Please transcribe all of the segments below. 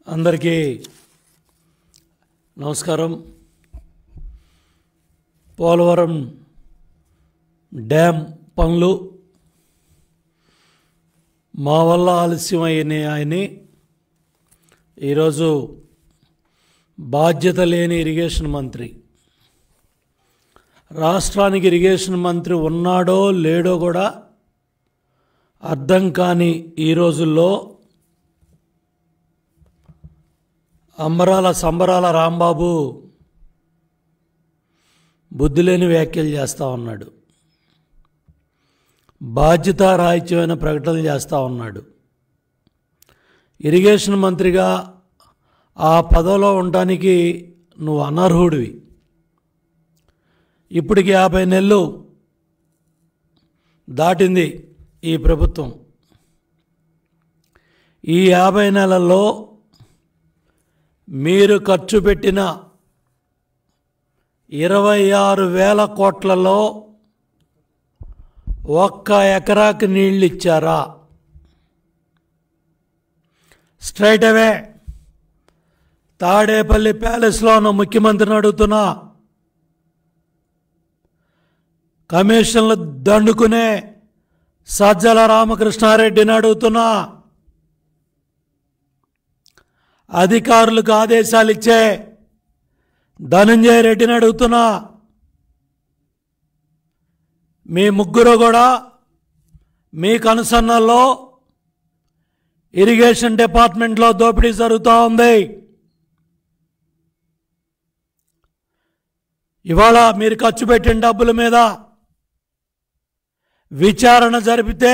అందరికీ నమస్కారం పోలవరం డ్యామ్ పనులు మా వల్ల ఆలస్యమైనాయని ఈరోజు బాధ్యత లేని ఇరిగేషన్ మంత్రి రాష్ట్రానికి ఇరిగేషన్ మంత్రి ఉన్నాడో లేడో కూడా అర్థం కాని ఈ రోజుల్లో అంబరాల సంబరాల రాంబాబు బుద్ధి లేని వ్యాఖ్యలు చేస్తూ ఉన్నాడు బాధ్యతారాహిత్యమైన ప్రకటనలు చేస్తూ ఉన్నాడు ఇరిగేషన్ మంత్రిగా ఆ పదవిలో ఉండటానికి నువ్వు అనర్హుడివి ఇప్పటికి యాభై నెలలు దాటింది ఈ ప్రభుత్వం ఈ యాభై నెలల్లో మీరు ఖర్చు పెట్టిన ఇరవై ఆరు వేల కోట్లలో ఒక్క ఎకరాకి నీళ్ళు ఇచ్చారా స్ట్రైట్ అవే తాడేపల్లి ప్యాలెస్లో ఉన్న ముఖ్యమంత్రిని అడుగుతున్నా కమిషన్లు దండుకునే సజ్జల రామకృష్ణారెడ్డిని అడుగుతున్నా అధికారులకు ఆదేశాలు ఇచ్చే ధనంజయ రెడ్డిని అడుగుతున్నా మీ ముగ్గురు కూడా మీ కనుసన్నల్లో ఇరిగేషన్ డిపార్ట్మెంట్లో దోపిడీ జరుగుతూ ఉంది ఇవాళ మీరు ఖర్చు పెట్టిన డబ్బుల మీద విచారణ జరిపితే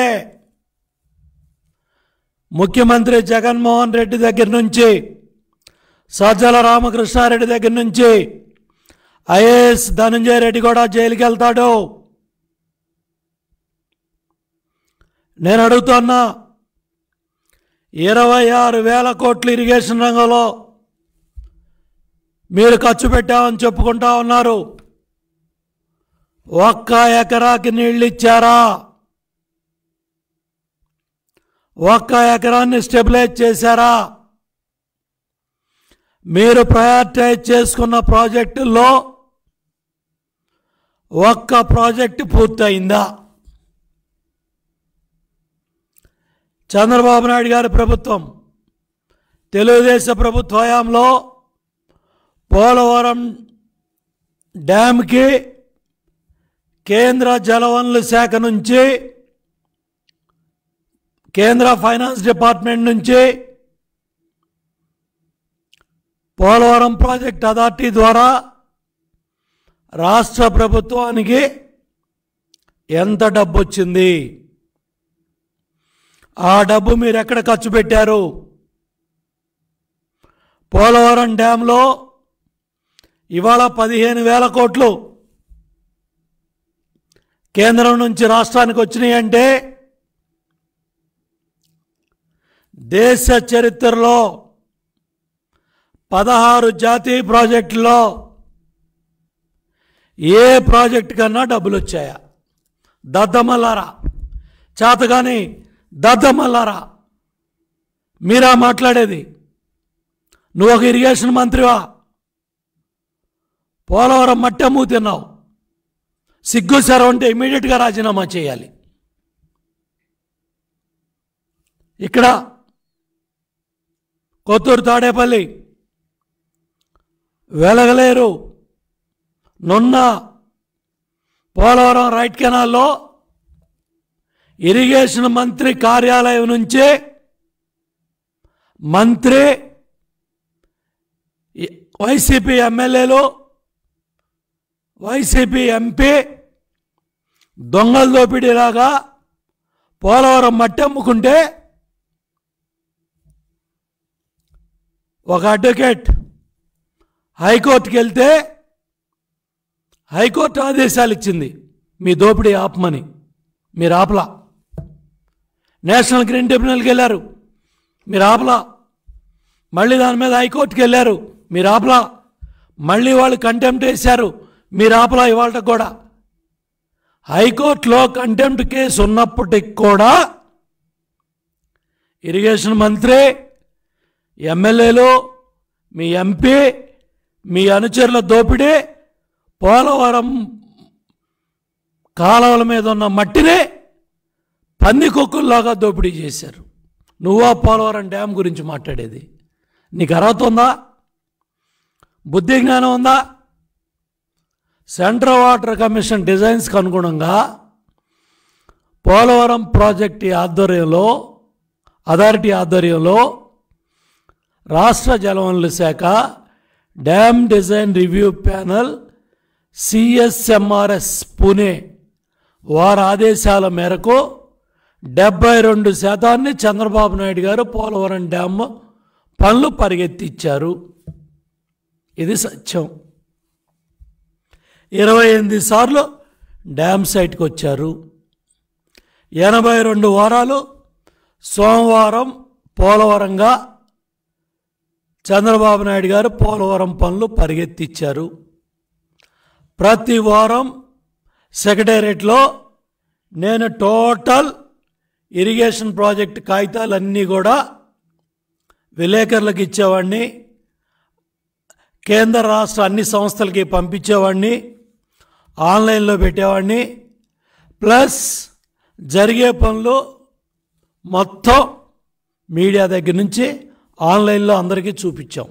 ముఖ్యమంత్రి జగన్మోహన్ రెడ్డి దగ్గర నుంచి సజ్జల రామకృష్ణారెడ్డి దగ్గర నుంచి ఐఏఎస్ ధనంజయ రెడ్డి కూడా జైలుకి వెళ్తాడు నేను అడుగుతున్నా ఇరవై ఆరు వేల కోట్లు ఇరిగేషన్ రంగంలో మీరు ఖర్చు పెట్టామని చెప్పుకుంటా ఉన్నారు ఒక్క ఎకరాకి నీళ్ళు ఇచ్చారా ఒక్క ఎకరాన్ని స్టెబిలైజ్ చేశారా మీరు ప్రయారిటైజ్ చేసుకున్న ప్రాజెక్టుల్లో ఒక్క ప్రాజెక్టు పూర్తయిందా చంద్రబాబు నాయుడు గారి ప్రభుత్వం తెలుగుదేశం ప్రభుత్వ హయాంలో పోలవరం డ్యామ్కి కేంద్ర జలవనరుల శాఖ నుంచి కేంద్ర ఫైనాన్స్ డిపార్ట్మెంట్ నుంచి పోలవరం ప్రాజెక్ట్ అథారిటీ ద్వారా రాష్ట్ర ప్రభుత్వానికి ఎంత డబ్బు వచ్చింది ఆ డబ్బు మీరు ఎక్కడ ఖర్చు పెట్టారు పోలవరం డ్యాంలో ఇవాళ పదిహేను వేల కోట్లు కేంద్రం నుంచి రాష్ట్రానికి వచ్చినాయి అంటే దేశ చరిత్రలో పదహారు జాతీయ ప్రాజెక్టుల్లో ఏ ప్రాజెక్టు కన్నా డబ్బులు వచ్చాయా దద్దమల్లారా చేతగాని దద్దమల్లారా మీరా మాట్లాడేది నువ్వు ఒక ఇరిగేషన్ మంత్రివా పోలవరం మట్టెమ్ము తిన్నావు సిగ్గు సెరవు అంటే ఇమీడియట్గా రాజీనామా చేయాలి ఇక్కడ కొత్తూరు తాడేపల్లి వెలగలేరు నున్న పోలవరం రైట్ కెనాల్లో ఇరిగేషన్ మంత్రి కార్యాలయం నుంచి మంత్రి వైసీపీ ఎమ్మెల్యేలు వైసీపీ ఎంపీ దొంగల దోపిడీలాగా పోలవరం మట్టి అమ్ముకుంటే ఒక అడ్వకేట్ హైకోర్టుకి వెళ్తే హైకోర్టు ఆదేశాలు ఇచ్చింది మీ దోపిడీ ఆపమని మీరు ఆపలా నేషనల్ గ్రీన్ ట్రిబ్యునల్కి వెళ్ళారు మీరు ఆపలా మళ్ళీ దాని మీద హైకోర్టుకి వెళ్ళారు మీరు ఆపలా మళ్ళీ వాళ్ళు కంటెంప్ట్ వేశారు మీరు ఆపలా ఇవాళ కూడా హైకోర్టులో కంటెంప్ట్ కేసు ఉన్నప్పటికి కూడా ఇరిగేషన్ మంత్రి ఎమ్మెల్యేలు మీ ఎంపీ మీ అనుచరుల దోపిడీ పోలవరం కాలువల మీద ఉన్న మట్టిని పందికొక్కుల్లాగా దోపిడీ చేశారు నువ్వా పోలవరం డ్యామ్ గురించి మాట్లాడేది నీకు అర్హత ఉందా బుద్ధి జ్ఞానం ఉందా సెంట్రల్ వాటర్ కమిషన్ డిజైన్స్కి అనుగుణంగా పోలవరం ప్రాజెక్టు ఆధ్వర్యంలో అథారిటీ ఆధ్వర్యంలో రాష్ట్ర జలవనరుల శాఖ dam design review panel CSMRS Pune వారి ఆదేశాల మేరకు డెబ్బై రెండు శాతాన్ని చంద్రబాబు నాయుడు గారు పోలవరం డ్యామ్ పనులు పరిగెత్తిచ్చారు ఇది సత్యం ఇరవై ఎనిమిది సార్లు డ్యామ్ సైట్కి వచ్చారు ఎనభై రెండు వారాలు సోమవారం పోలవరంగా చంద్రబాబు నాయుడు గారు పోలవరం పనులు పరిగెత్తిచ్చారు ప్రతి వారం సెక్రటేరియట్లో నేను టోటల్ ఇరిగేషన్ ప్రాజెక్ట్ కాగితాలన్నీ కూడా విలేకరులకు ఇచ్చేవాడిని కేంద్ర రాష్ట్ర అన్ని సంస్థలకి పంపించేవాడిని ఆన్లైన్లో పెట్టేవాడిని ప్లస్ జరిగే పనులు మొత్తం మీడియా దగ్గర నుంచి ఆన్లైన్లో అందరికీ చూపించాం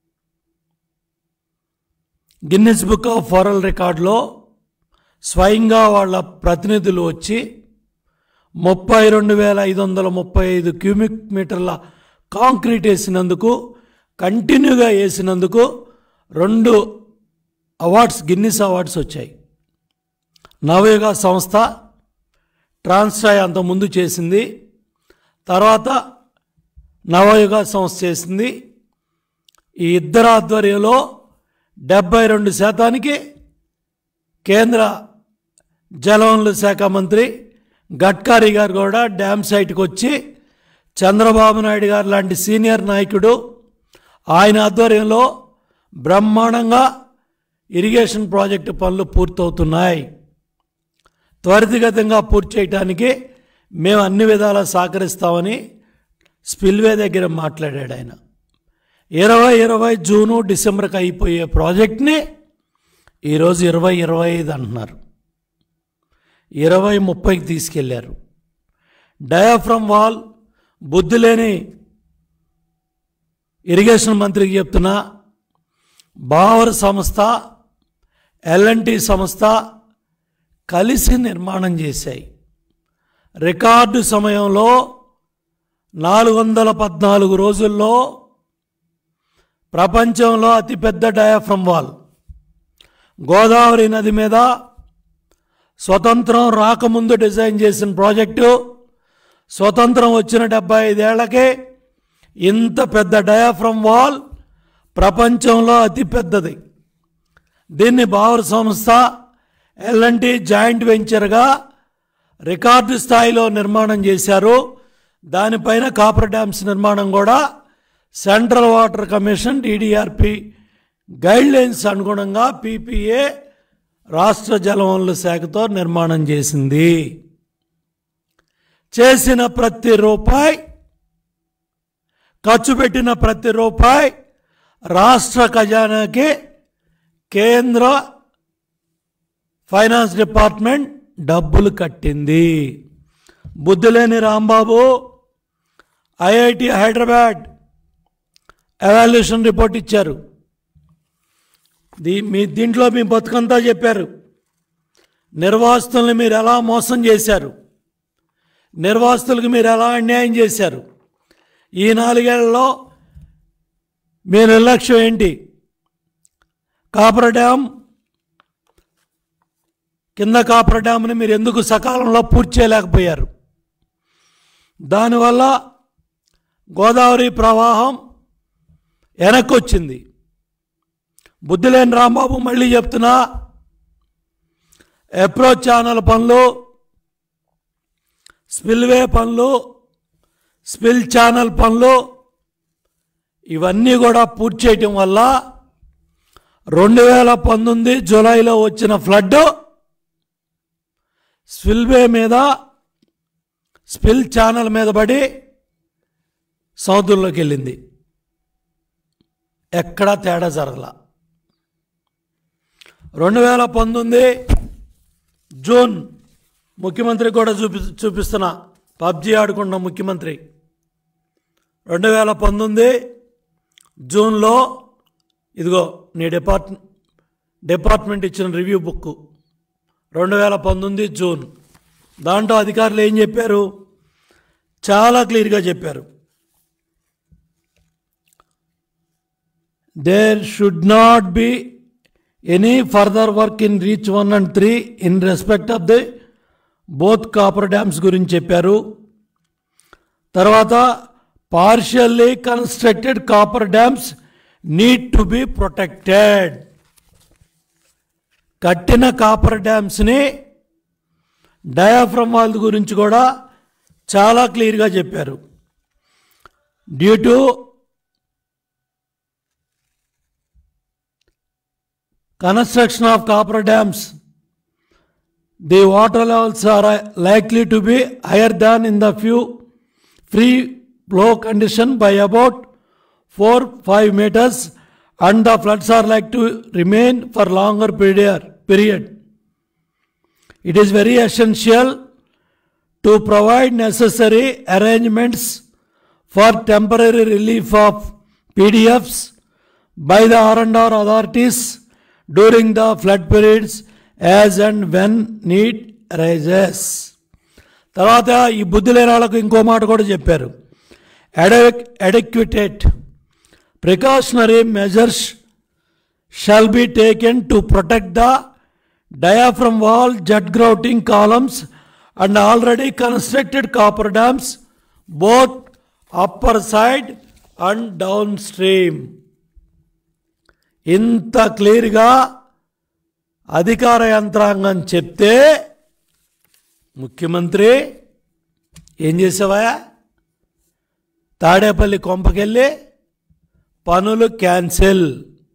గిన్నెస్ బుక్ ఆఫ్ వరల్డ్ రికార్డులో స్వయంగా వాళ్ళ ప్రతినిధులు వచ్చి ముప్పై రెండు వేల ఐదు వందల ముప్పై ఐదు క్యూమిక్ మీటర్ల కాంక్రీట్ వేసినందుకు కంటిన్యూగా వేసినందుకు రెండు అవార్డ్స్ గిన్నిస్ అవార్డ్స్ వచ్చాయి నవయుగ సంస్థ ట్రాన్స్ట్రాయ్ అంతకుముందు చేసింది తర్వాత నవయుగ సంస్థ చేసింది ఈ ఇద్దరు ఆధ్వర్యంలో డెబ్బై రెండు శాతానికి కేంద్ర జలవనరుల శాఖ మంత్రి గడ్కరీ గారు కూడా డ్యామ్ సైట్కి వచ్చి చంద్రబాబు నాయుడు గారు లాంటి సీనియర్ నాయకుడు ఆయన ఆధ్వర్యంలో బ్రహ్మాండంగా ఇరిగేషన్ ప్రాజెక్టు పనులు పూర్తవుతున్నాయి త్వరితగతంగా పూర్తి చేయడానికి మేము అన్ని విధాలా సహకరిస్తామని స్పిల్వే దగ్గర మాట్లాడాడు ఆయన ఇరవై ఇరవై జూను డిసెంబర్కి అయిపోయే ప్రాజెక్ట్ని ఈరోజు ఇరవై ఇరవై ఐదు అంటున్నారు ఇరవై ముప్పైకి తీసుకెళ్లారు డయాఫ్రమ్ వాల్ బుద్ధి లేని ఇరిగేషన్ మంత్రికి చెప్తున్నా బావర్ సంస్థ ఎల్ఎన్టీ సంస్థ కలిసి నిర్మాణం చేశాయి రికార్డు సమయంలో నాలుగు వందల పద్నాలుగు రోజుల్లో ప్రపంచంలో అతిపెద్ద డయాఫ్రమ్ వాల్ గోదావరి నది మీద స్వతంత్రం రాకముందు డిజైన్ చేసిన ప్రాజెక్టు స్వతంత్రం వచ్చిన డెబ్బై ఐదేళ్లకే ఇంత పెద్ద డయాఫ్రమ్ వాల్ ప్రపంచంలో అతిపెద్దది దీన్ని బావర్ సంస్థ ఎల్ఎన్టీ జాయింట్ వెంచర్గా రికార్డు స్థాయిలో నిర్మాణం చేశారు దానిపైన కాపర్ డ్యామ్స్ నిర్మాణం కూడా central water commission DDRP guidelines అనుగుణంగా పీపీఏ రాష్ట్ర జలవనరుల శాఖతో నిర్మాణం చేసింది చేసిన ప్రతి రూపాయి ఖర్చు పెట్టిన ప్రతి రూపాయి రాష్ట్ర ఖజానాకి కేంద్ర ఫైనాన్స్ డిపార్ట్మెంట్ డబ్బులు కట్టింది బుద్ధిలేని Rambabu IIT Hyderabad evaluation report ఇచ్చారు దీ మీ దీంట్లో మీ బతుకంతా చెప్పారు నిర్వాసితుల్ని మీరు ఎలా మోసం చేశారు నిర్వాసితులకు మీరు ఎలా అన్యాయం చేశారు ఈ నాలుగేళ్లలో మీ నిర్లక్ష్యం ఏంటి కాపర్ డ్యామ్ కింద కాపర్ డ్యామ్ని మీరు ఎందుకు సకాలంలో పూర్తి చేయలేకపోయారు దానివల్ల గోదావరి ప్రవాహం వెనక్కి వచ్చింది బుద్ధిలేని రాంబాబు మళ్ళీ చెప్తున్నా అప్రోచ్ ఛానల్ పనులు స్పిల్వే పనులు స్పిల్ ఛానల్ పనులు ఇవన్నీ కూడా పూర్తి చేయటం వల్ల రెండు వేల పంతొమ్మిది జూలైలో వచ్చిన ఫ్లడ్ స్పిల్వే మీద స్పిల్ ఛానల్ మీద పడి సముద్రంలోకి వెళ్ళింది ఎక్కడా తేడా జరగల రెండు వేల పంతొమ్మిది జూన్ ముఖ్యమంత్రి కూడా చూపి చూపిస్తున్న పబ్జి ఆడుకున్న ముఖ్యమంత్రి రెండు వేల పంతొమ్మిది జూన్లో ఇదిగో నీ డిపార్ట్ డిపార్ట్మెంట్ ఇచ్చిన రివ్యూ బుక్ రెండు వేల పంతొమ్మిది జూన్ దాంట్లో అధికారులు ఏం చెప్పారు చాలా క్లియర్గా చెప్పారు there should not be any further work in reach one and three in respect of the both coffer dams గురించి చెప్పారు తర్వాత partially constructed coffer dams need to be protected కట్టిన కాపర్ డ్యామ్స్ని డయాఫ్రమ్ వాల్ గురించి కూడా చాలా క్లియర్గా చెప్పారు due to construction of coffer dams the water levels are likely to be higher than in the few free flow condition by about four five metres and the floods are like to remain for longer period period it is very essential to provide necessary arrangements for temporary relief of PDFs by the R&R authorities during the flood periods as and when need arises. తర్వాత ఈ బుద్ధి లేని వాళ్ళకు ఇంకో మాట కూడా చెప్పారు adequate precautionary measures shall be taken to protect the diaphragm wall, jet grouting columns, and already constructed copper dams, both upper side and downstream. ఇంత క్లియర్గా అధికార యంత్రాంగం చెప్తే ముఖ్యమంత్రి ఏం చేసావా తాడేపల్లి కొంపకెళ్ళి పనులు క్యాన్సిల్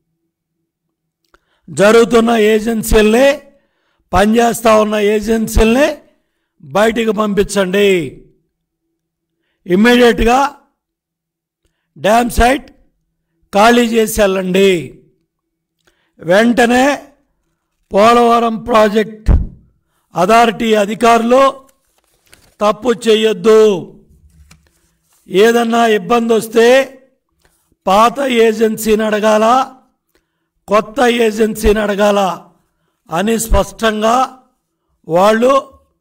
జరుగుతున్న ఏజెన్సీల్ని పనిచేస్తూ ఉన్న ఏజెన్సీల్ని బయటికి పంపించండి ఇమ్మీడియట్గా డ్యామ్ సైట్ ఖాళీ చేసి వెళ్ళండి వెంటనే పోలవరం ప్రాజెక్ట్ అథారిటీ అధికారులు తప్పు చేయొద్దు ఏదన్నా ఇబ్బంది వస్తే పాత ఏజెన్సీని అడగాల కొత్త ఏజెన్సీని అడగాల అని స్పష్టంగా వాళ్ళు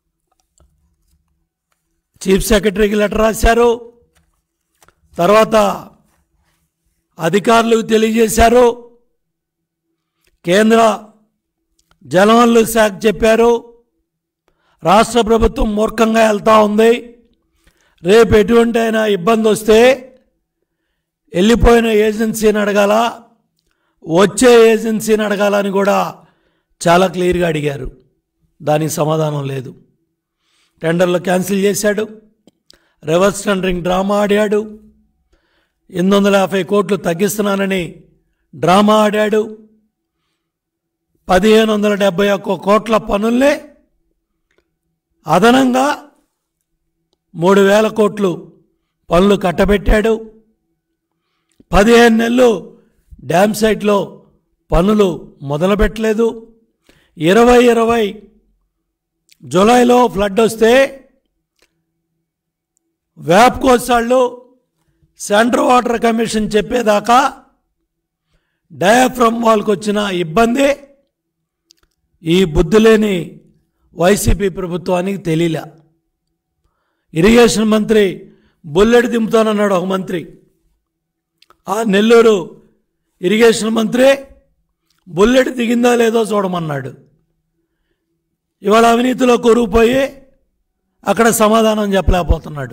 చీఫ్ సెక్రటరీకి లెటర్ రాశారు తర్వాత అధికారులకు తెలియజేశారు కేంద్ర జలవనరుల శాఖ చెప్పారు రాష్ట్ర ప్రభుత్వం మూర్ఖంగా వెళ్తూ ఉంది రేపు ఎటువంటి అయినా ఇబ్బంది వస్తే వెళ్ళిపోయిన ఏజెన్సీని అడగాల వచ్చే ఏజెన్సీని అడగాలని కూడా చాలా క్లియర్గా అడిగారు దానికి సమాధానం లేదు టెండర్లు క్యాన్సిల్ చేశాడు రివర్స్ టెండరింగ్ డ్రామా ఆడాడు ఎనిమిది వందల యాభై కోట్లు తగ్గిస్తున్నానని డ్రామా ఆడాడు పదిహేను వందల డెబ్బై ఒక్క కోట్ల పనుల్ని అదనంగా మూడు వేల కోట్లు పనులు కట్టబెట్టాడు పదిహేను నెలలు డ్యామ్ సైట్లో పనులు మొదలుపెట్టలేదు ఇరవై ఇరవై జూలైలో ఫ్లడ్ వస్తే వ్యాప్కోసాళ్ళు సెంట్రల్ వాటర్ కమిషన్ చెప్పేదాకా డయాఫ్రమ్ వాళ్ళకి వచ్చిన ఇబ్బంది ఈ బుద్ధి లేని వైసీపీ ప్రభుత్వానికి తెలియలే ఇరిగేషన్ మంత్రి బుల్లెట్ దింపుతానన్నాడు ఒక మంత్రి ఆ నెల్లూరు ఇరిగేషన్ మంత్రి బుల్లెట్ దిగిందా లేదో చూడమన్నాడు ఇవాళ అవినీతిలో కొరుకుపోయి అక్కడ సమాధానం చెప్పలేకపోతున్నాడు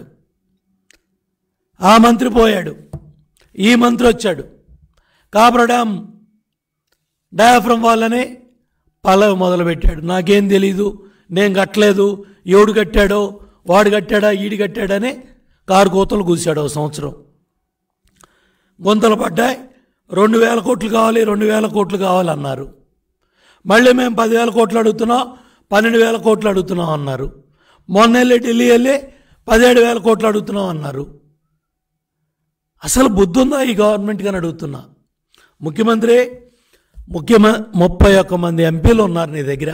ఆ మంత్రి పోయాడు ఈ మంత్రి వచ్చాడు కాపర డ్యామ్ డయాఫ్రమ్ వాళ్ళని పల్లవి మొదలుపెట్టాడు నాకేం తెలీదు నేను కట్టలేదు ఎవడు కట్టాడో వాడు కట్టాడా ఈడు కట్టాడని కారు కోతలు కూసాడు ఒక సంవత్సరం గుంతలు పడ్డాయి రెండు వేల కోట్లు కావాలి రెండు వేల కోట్లు కావాలి అన్నారు మళ్ళీ మేము పదివేల కోట్లు అడుగుతున్నాం పన్నెండు వేల కోట్లు అడుగుతున్నాం అన్నారు మొన్న వెళ్ళి ఢిల్లీ వెళ్ళి పదిహేడు వేల కోట్లు అడుగుతున్నాం అన్నారు అసలు బుద్ధి ఉందా ఈ గవర్నమెంట్కి అని అడుగుతున్నా ముఖ్యమంత్రి ముఖ్యమ ముప్పై ఒక్క మంది ఎంపీలు ఉన్నారు నీ దగ్గర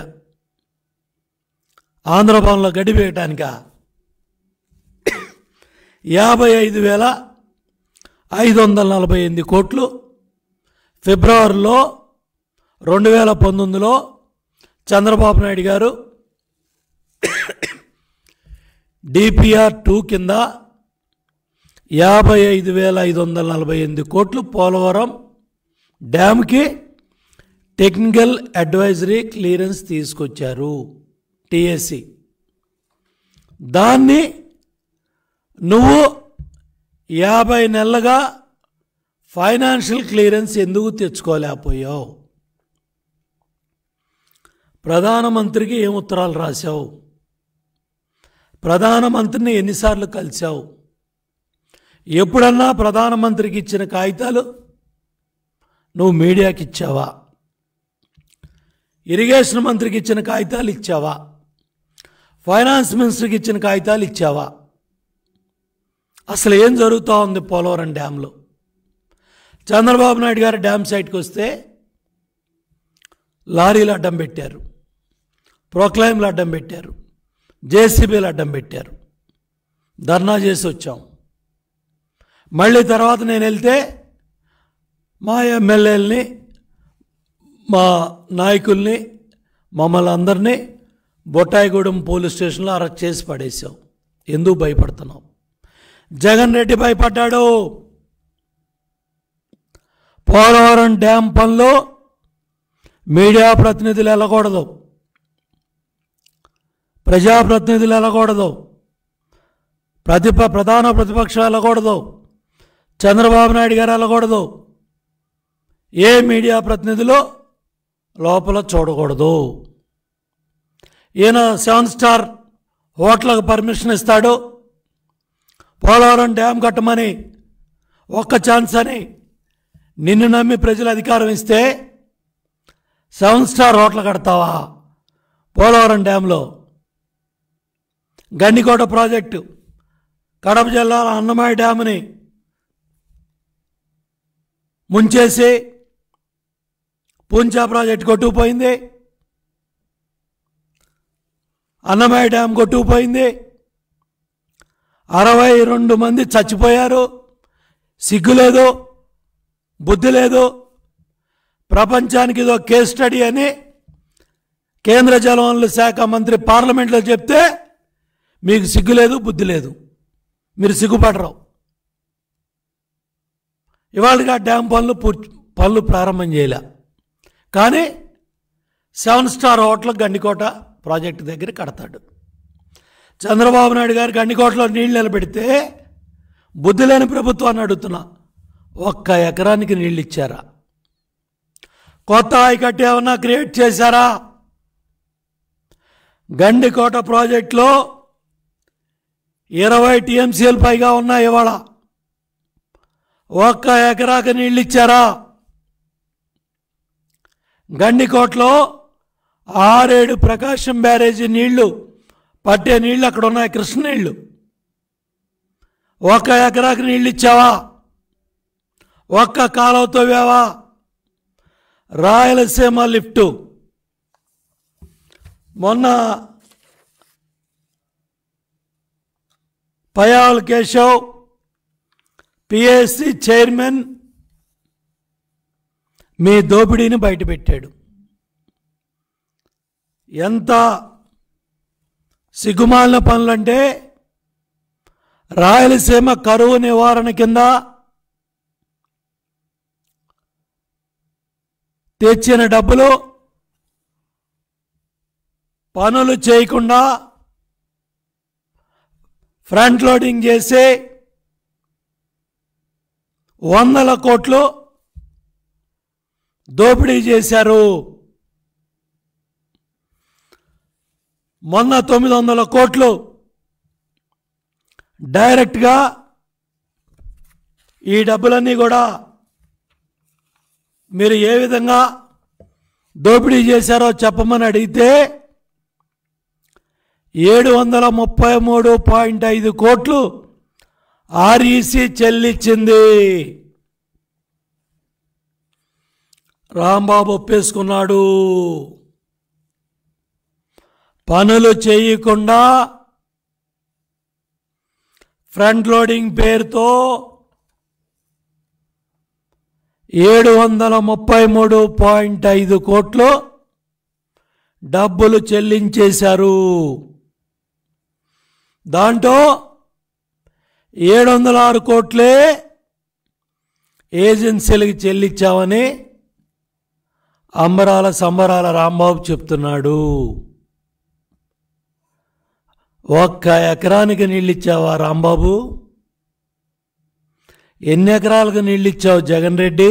ఆంధ్రభవన్లో గడి వేయటానిక యాభై ఐదు వేల ఐదు వందల నలభై ఎనిమిది కోట్లు ఫిబ్రవరిలో రెండు వేల పంతొమ్మిదిలో చంద్రబాబు నాయుడు గారు డిపిఆర్ టూ కింద యాభై ఐదు వేల ఐదు వందల నలభై ఎనిమిది కోట్లు పోలవరం డ్యామ్కి టెక్నికల్ అడ్వైజరీ క్లియరెన్స్ తీసుకొచ్చారు టిఎస్సి దాన్ని నువ్వు యాభై నెలలుగా ఫైనాన్షియల్ క్లియరెన్స్ ఎందుకు తెచ్చుకోలేకపోయావు ప్రధానమంత్రికి ఏం ఉత్తరాలు రాశావు ప్రధానమంత్రిని ఎన్నిసార్లు కలిశావు ఎప్పుడన్నా ప్రధానమంత్రికి ఇచ్చిన కాగితాలు నువ్వు మీడియాకి ఇచ్చావా ఇరిగేషన్ మంత్రికి ఇచ్చిన కాగితాలు ఇచ్చావా ఫైనాన్స్ మినిస్టర్కి ఇచ్చిన కాగితాలు ఇచ్చావా అసలు ఏం జరుగుతూ ఉంది పోలవరం డ్యాంలో చంద్రబాబు నాయుడు గారు డ్యామ్ సైట్కి వస్తే లారీలు అడ్డం పెట్టారు ప్రోక్లైమ్లు అడ్డం పెట్టారు జేసీబీలు అడ్డం పెట్టారు ధర్నా చేసి వచ్చాం మళ్ళీ తర్వాత నేను వెళ్తే మా ఎమ్మెల్యేలని మా నాయకుల్ని మమ్మల్ని అందరినీ బొట్టాయిగూడెం పోలీస్ స్టేషన్లో అరెస్ట్ చేసి పడేసావు ఎందుకు భయపడుతున్నావు జగన్ రెడ్డి భయపడ్డాడు పోలవరం డ్యామ్ పనిలో మీడియా ప్రతినిధులు వెళ్ళకూడదు ప్రజాప్రతినిధులు వెళ్ళకూడదు ప్రతిప ప్రధాన ప్రతిపక్షం వెళ్ళకూడదు చంద్రబాబు నాయుడు గారు వెళ్ళకూడదు ఏ మీడియా ప్రతినిధులు లోపల చూడకూడదు ఈయన సెవెన్ స్టార్ హోటల్కి పర్మిషన్ ఇస్తాడు పోలవరం డ్యామ్ కట్టమని ఒక్క ఛాన్స్ అని నిన్ను నమ్మి ప్రజలు అధికారం ఇస్తే సెవెన్ స్టార్ హోటల్ కడతావా పోలవరం డ్యాంలో గండికోట ప్రాజెక్టు కడప జిల్లాలో అన్నమయ్య డ్యామ్ని ముంచేసి పూంచా ప్రాజెక్ట్ కొట్టుకుపోయింది అన్నమయ్య డ్యామ్ కొట్టుకుపోయింది అరవై రెండు మంది చచ్చిపోయారు సిగ్గు లేదు బుద్ధి లేదు ప్రపంచానికి ఇదో కేస్ స్టడీ అని కేంద్ర జలవనరుల శాఖ మంత్రి పార్లమెంట్లో చెప్తే మీకు సిగ్గు లేదు బుద్ధి లేదు మీరు సిగ్గుపడరు ఇవాళగా డ్యామ్ పనులు పూర్తి పనులు ప్రారంభం చేయలే కానీ seven star hotel Gandikota project దగ్గర కడతాడు చంద్రబాబు నాయుడు గారు గండికోటలో నీళ్ళు నిలబెడితే బుద్ధి లేని ప్రభుత్వాన్ని అడుగుతున్నా ఒక్క ఎకరానికి నీళ్ళు ఇచ్చారా కొత్త ఆయకట్టు ఏమన్నా క్రియేట్ చేశారా గండికోట ప్రాజెక్టులో ఇరవై టీఎంసీలు పైగా ఉన్నాయి ఇవాళ ఒక్క ఎకరాకి నీళ్ళు ఇచ్చారా గండికోటలో ఆరేడు ప్రకాశం బ్యారేజీ నీళ్లు పట్టే నీళ్లు అక్కడ ఉన్నాయి కృష్ణ నీళ్లు ఒక్క ఎకరాకి నీళ్ళు ఇచ్చావా ఒక్క కాలువతో వేవా రాయలసీమ లిఫ్ట్ మొన్న పయాల్ కేశవ్ పిఎస్సి చైర్మన్ మీ దోపిడీని బయటపెట్టాడు ఎంత సిగ్గుమాలిన పనులంటే రాయలసీమ కరువు నివారణ కింద తెచ్చిన డబ్బులు పనులు చేయకుండా ఫ్రంట్ లోడింగ్ చేసి వందల కోట్లు దోపిడీ చేశారు మొన్న తొమ్మిది వందల కోట్లు డైరెక్ట్గా ఈ డబ్బులన్నీ కూడా మీరు ఏ విధంగా దోపిడీ చేశారో చెప్పమని అడిగితే ఏడు వందల ముప్పై మూడు పాయింట్ ఐదు కోట్లు ఆర్ఈసి చెల్లించింది రాంబాబు ఒప్పేసుకున్నాడు పనులు చేయకుండా ఫ్రంట్ లోడింగ్ పేరుతో ఏడు వందల ముప్పై మూడు పాయింట్ ఐదు కోట్లు డబ్బులు చెల్లించేశారు దాంట్లో ఏడు వందల ఆరు కోట్లే ఏజెన్సీలకు చెల్లించామని అంబరాల సంబరాల రాంబాబు చెప్తున్నాడు ఒక్క ఎకరానికి నీళ్ళిచ్చావా రాంబాబు ఎన్ని ఎకరాలకు నీళ్ళిచ్చావు జగన్ రెడ్డి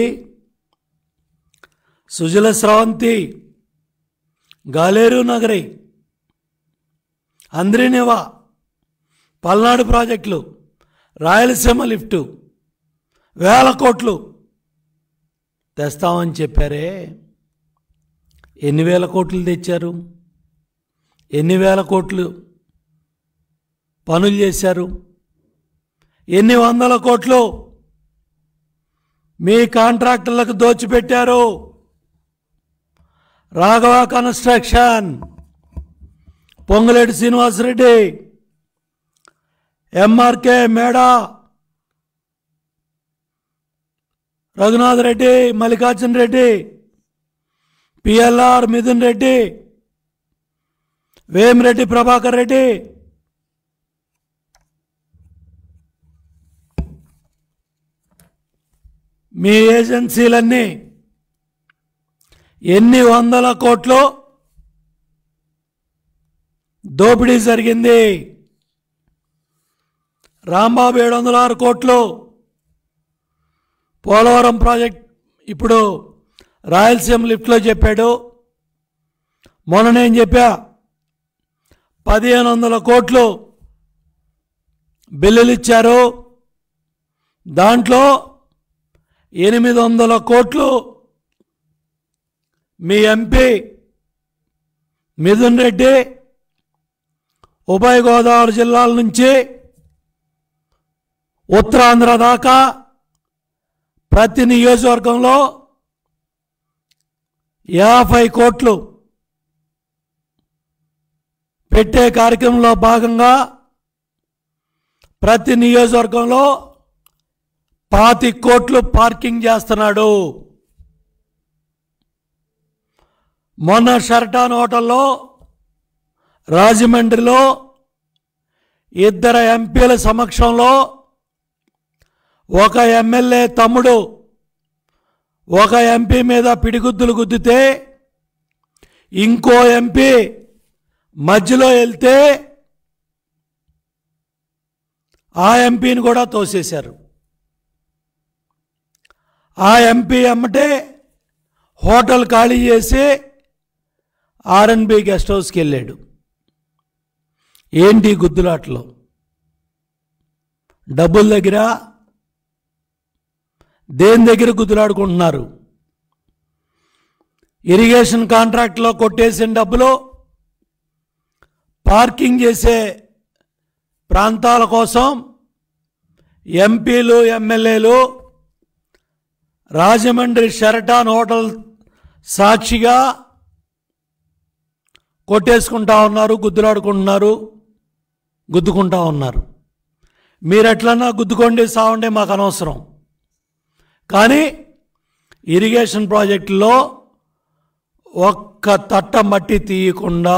సుజల స్రవంతి గాలేరు నగరి అంద్రినివా పల్నాడు ప్రాజెక్టులు రాయలసీమ లిఫ్టు వేల కోట్లు తెస్తామని చెప్పారే ఎన్ని వేల కోట్లు తెచ్చారు ఎన్ని వేల కోట్లు పనులు చేశారు ఎన్ని వందల కోట్లు మీ కాంట్రాక్టర్లకు దోచిపెట్టారు Raghava construction Ponguleti Srinivasareddy MRK Meda Raghunath Reddy Mallikarjun Reddy PLR Mithun Reddy Vemireddy Prabhakar Reddy మీ ఏజెన్సీలన్నీ ఎన్ని వందల కోట్లు దోపిడీ జరిగింది రాంబాబు ఏడు వందల ఆరు కోట్లు పోలవరం ప్రాజెక్ట్ ఇప్పుడు రాయలసీమ లిఫ్ట్లో చెప్పాడు మొన్న నేను చెప్పా పదిహేను వందల కోట్లు బిల్లులు ఇచ్చారు దాంట్లో ఎనిమిది వందల కోట్లు మీ ఎంపీ మిథున్ రెడ్డి ఉభయ గోదావరి జిల్లాల నుంచి ఉత్తరాంధ్ర దాకా ప్రతి నియోజకవర్గంలో యాభై కోట్లు పెట్టే కార్యక్రమంలో భాగంగా ప్రతి నియోజకవర్గంలో పాతి కోట్లు పార్కింగ్ చేస్తున్నాడు మొన్న షర్టాన్ హోటల్లో రాజమండ్రిలో ఇద్దరు ఎంపీల సమక్షంలో ఒక ఎమ్మెల్యే తమ్ముడు ఒక ఎంపీ మీద పిడిగుద్దులు గుద్దితే ఇంకో ఎంపీ మధ్యలో వెళ్తే ఆ ఎంపీని కూడా తోసేశారు ఆ ఎంపీ అమ్మటే హోటల్ ఖాళీ చేసి ఆర్ఎన్బి గెస్ట్ హౌస్కి వెళ్ళాడు ఏంటి గుద్దులాట్లో డబ్బుల దగ్గర దేని దగ్గర గుద్దులాడుకుంటున్నారు ఇరిగేషన్ కాంట్రాక్ట్లో కొట్టేసిన డబ్బులు పార్కింగ్ చేసే ప్రాంతాల కోసం ఎంపీలు ఎమ్మెల్యేలు రాజమండ్రి షెరటాన్ హోటల్ సాక్షిగా కొట్టేసుకుంటా ఉన్నారు గుద్దులాడుకుంటున్నారు గుద్దుకుంటా ఉన్నారు మీరు ఎట్లన్నా గుద్దుకోండి సావండి మాకు అనవసరం కానీ ఇరిగేషన్ ప్రాజెక్టులో ఒక్క తట్ట మట్టి తీయకుండా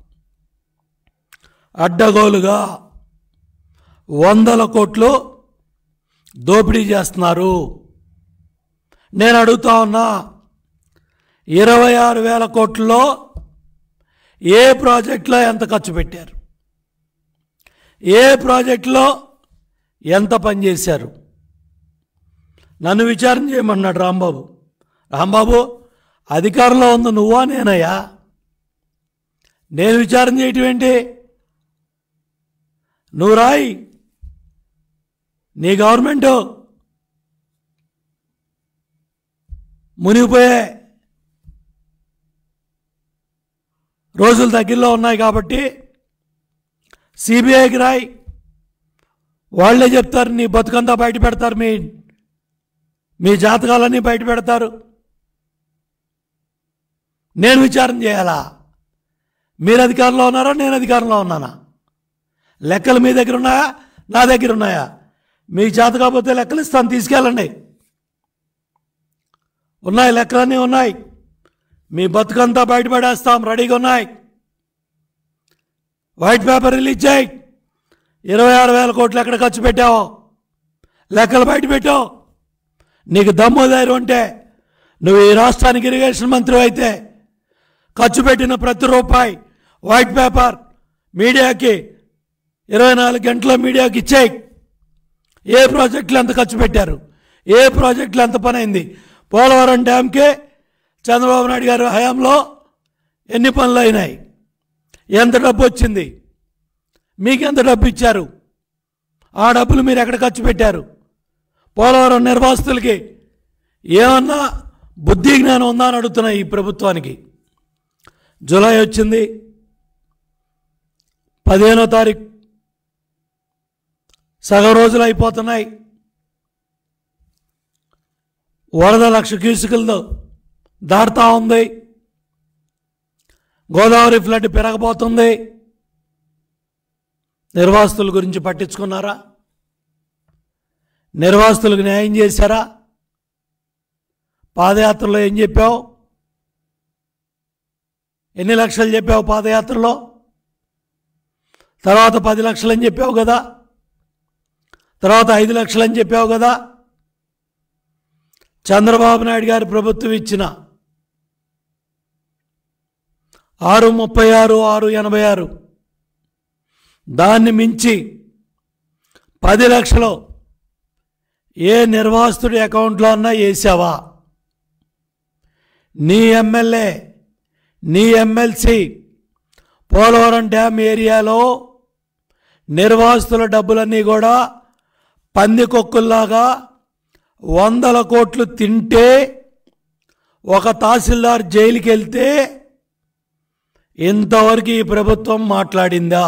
అడ్డగోలుగా వందల కోట్లు దోపిడీ చేస్తున్నారు నేను అడుగుతా ఉన్నా ఇరవై ఆరు వేల కోట్లలో ఏ ప్రాజెక్టులో ఎంత ఖర్చు పెట్టారు ఏ ప్రాజెక్టులో ఎంత పని చేశారు నన్ను విచారణ చేయమన్నాడు రాంబాబు రాంబాబు అధికారంలో ఉంది నువ్వా నేనయ్యా నేను విచారణ చేయటం ఏంటి నువ్వు రాయి నీ గవర్నమెంటు మునిగిపోయే రోజులు దగ్గరలో ఉన్నాయి కాబట్టి సిబిఐకి రాయి వాళ్ళే చెప్తారు నీ బతుకంతా బయట పెడతారు మీ మీ జాతకాలన్నీ బయట పెడతారు నేను విచారణ చేయాలా మీరు అధికారంలో ఉన్నారా నేను అధికారంలో ఉన్నానా లెక్కలు మీ దగ్గర ఉన్నాయా నా దగ్గర ఉన్నాయా మీకు చేత కాకపోతే లెక్కలు ఇస్తాను తీసుకెళ్ళండి ఉన్నాయి లెక్కలన్నీ ఉన్నాయి మీ బతుకంతా బయటపడేస్తాం రెడీగా ఉన్నాయి వైట్ పేపర్ రిలీజ్ చేయి ఇరవై ఆరు వేల కోట్లు ఎక్కడ ఖర్చు పెట్టావో లెక్కలు బయట పెట్టావు నీకు దమ్ము ధైర్యం ఉంటే నువ్వు ఈ రాష్ట్రానికి ఇరిగేషన్ మంత్రి అయితే ఖర్చు పెట్టిన ప్రతి రూపాయి వైట్ పేపర్ మీడియాకి ఇరవై నాలుగు గంటల మీడియాకి ఇచ్చేయి ఏ ప్రాజెక్టులు ఎంత ఖర్చు పెట్టారు ఏ ప్రాజెక్టులు ఎంత పని అయింది పోలవరం డ్యామ్కి చంద్రబాబు నాయుడు గారు హయాంలో ఎన్ని పనులు అయినాయి ఎంత డబ్బు వచ్చింది మీకు ఎంత డబ్బు ఇచ్చారు ఆ డబ్బులు మీరు ఎక్కడ ఖర్చు పెట్టారు పోలవరం నిర్వాసితులకి ఏమన్నా బుద్ధి జ్ఞానం ఉందా అని అడుగుతున్నా ఈ ప్రభుత్వానికి జూలై వచ్చింది పదిహేనో తారీఖు సగం రోజులు అయిపోతున్నాయి వరద లక్ష క్యూసికలతో దాటుతా ఉంది గోదావరి ఫ్లడ్ పెరగబోతుంది నిర్వాసితుల గురించి పట్టించుకున్నారా నిర్వాసితులకు న్యాయం చేశారా పాదయాత్రలో ఏం చెప్పావు ఎన్ని లక్షలు చెప్పావు పాదయాత్రలో తర్వాత పది లక్షలు అని చెప్పావు కదా తర్వాత ఐదు లక్షలు అని చెప్పావు కదా చంద్రబాబు నాయుడు గారి ప్రభుత్వం ఇచ్చిన ఆరు ముప్పై ఆరు ఆరు ఎనభై ఆరు దాన్ని మించి పది లక్షలు ఏ నిర్వాసితుడి అకౌంట్లో అన్నా వేసావా నీ ఎమ్మెల్యే నీ ఎమ్మెల్సీ పోలవరం డ్యామ్ ఏరియాలో నిర్వాసితుల డబ్బులన్నీ కూడా పందికొక్కుల్లాగా వందల కోట్లు తింటే ఒక తహసీల్దార్ జైలుకి వెళ్తే ఇంతవరకు ఈ ప్రభుత్వం మాట్లాడిందా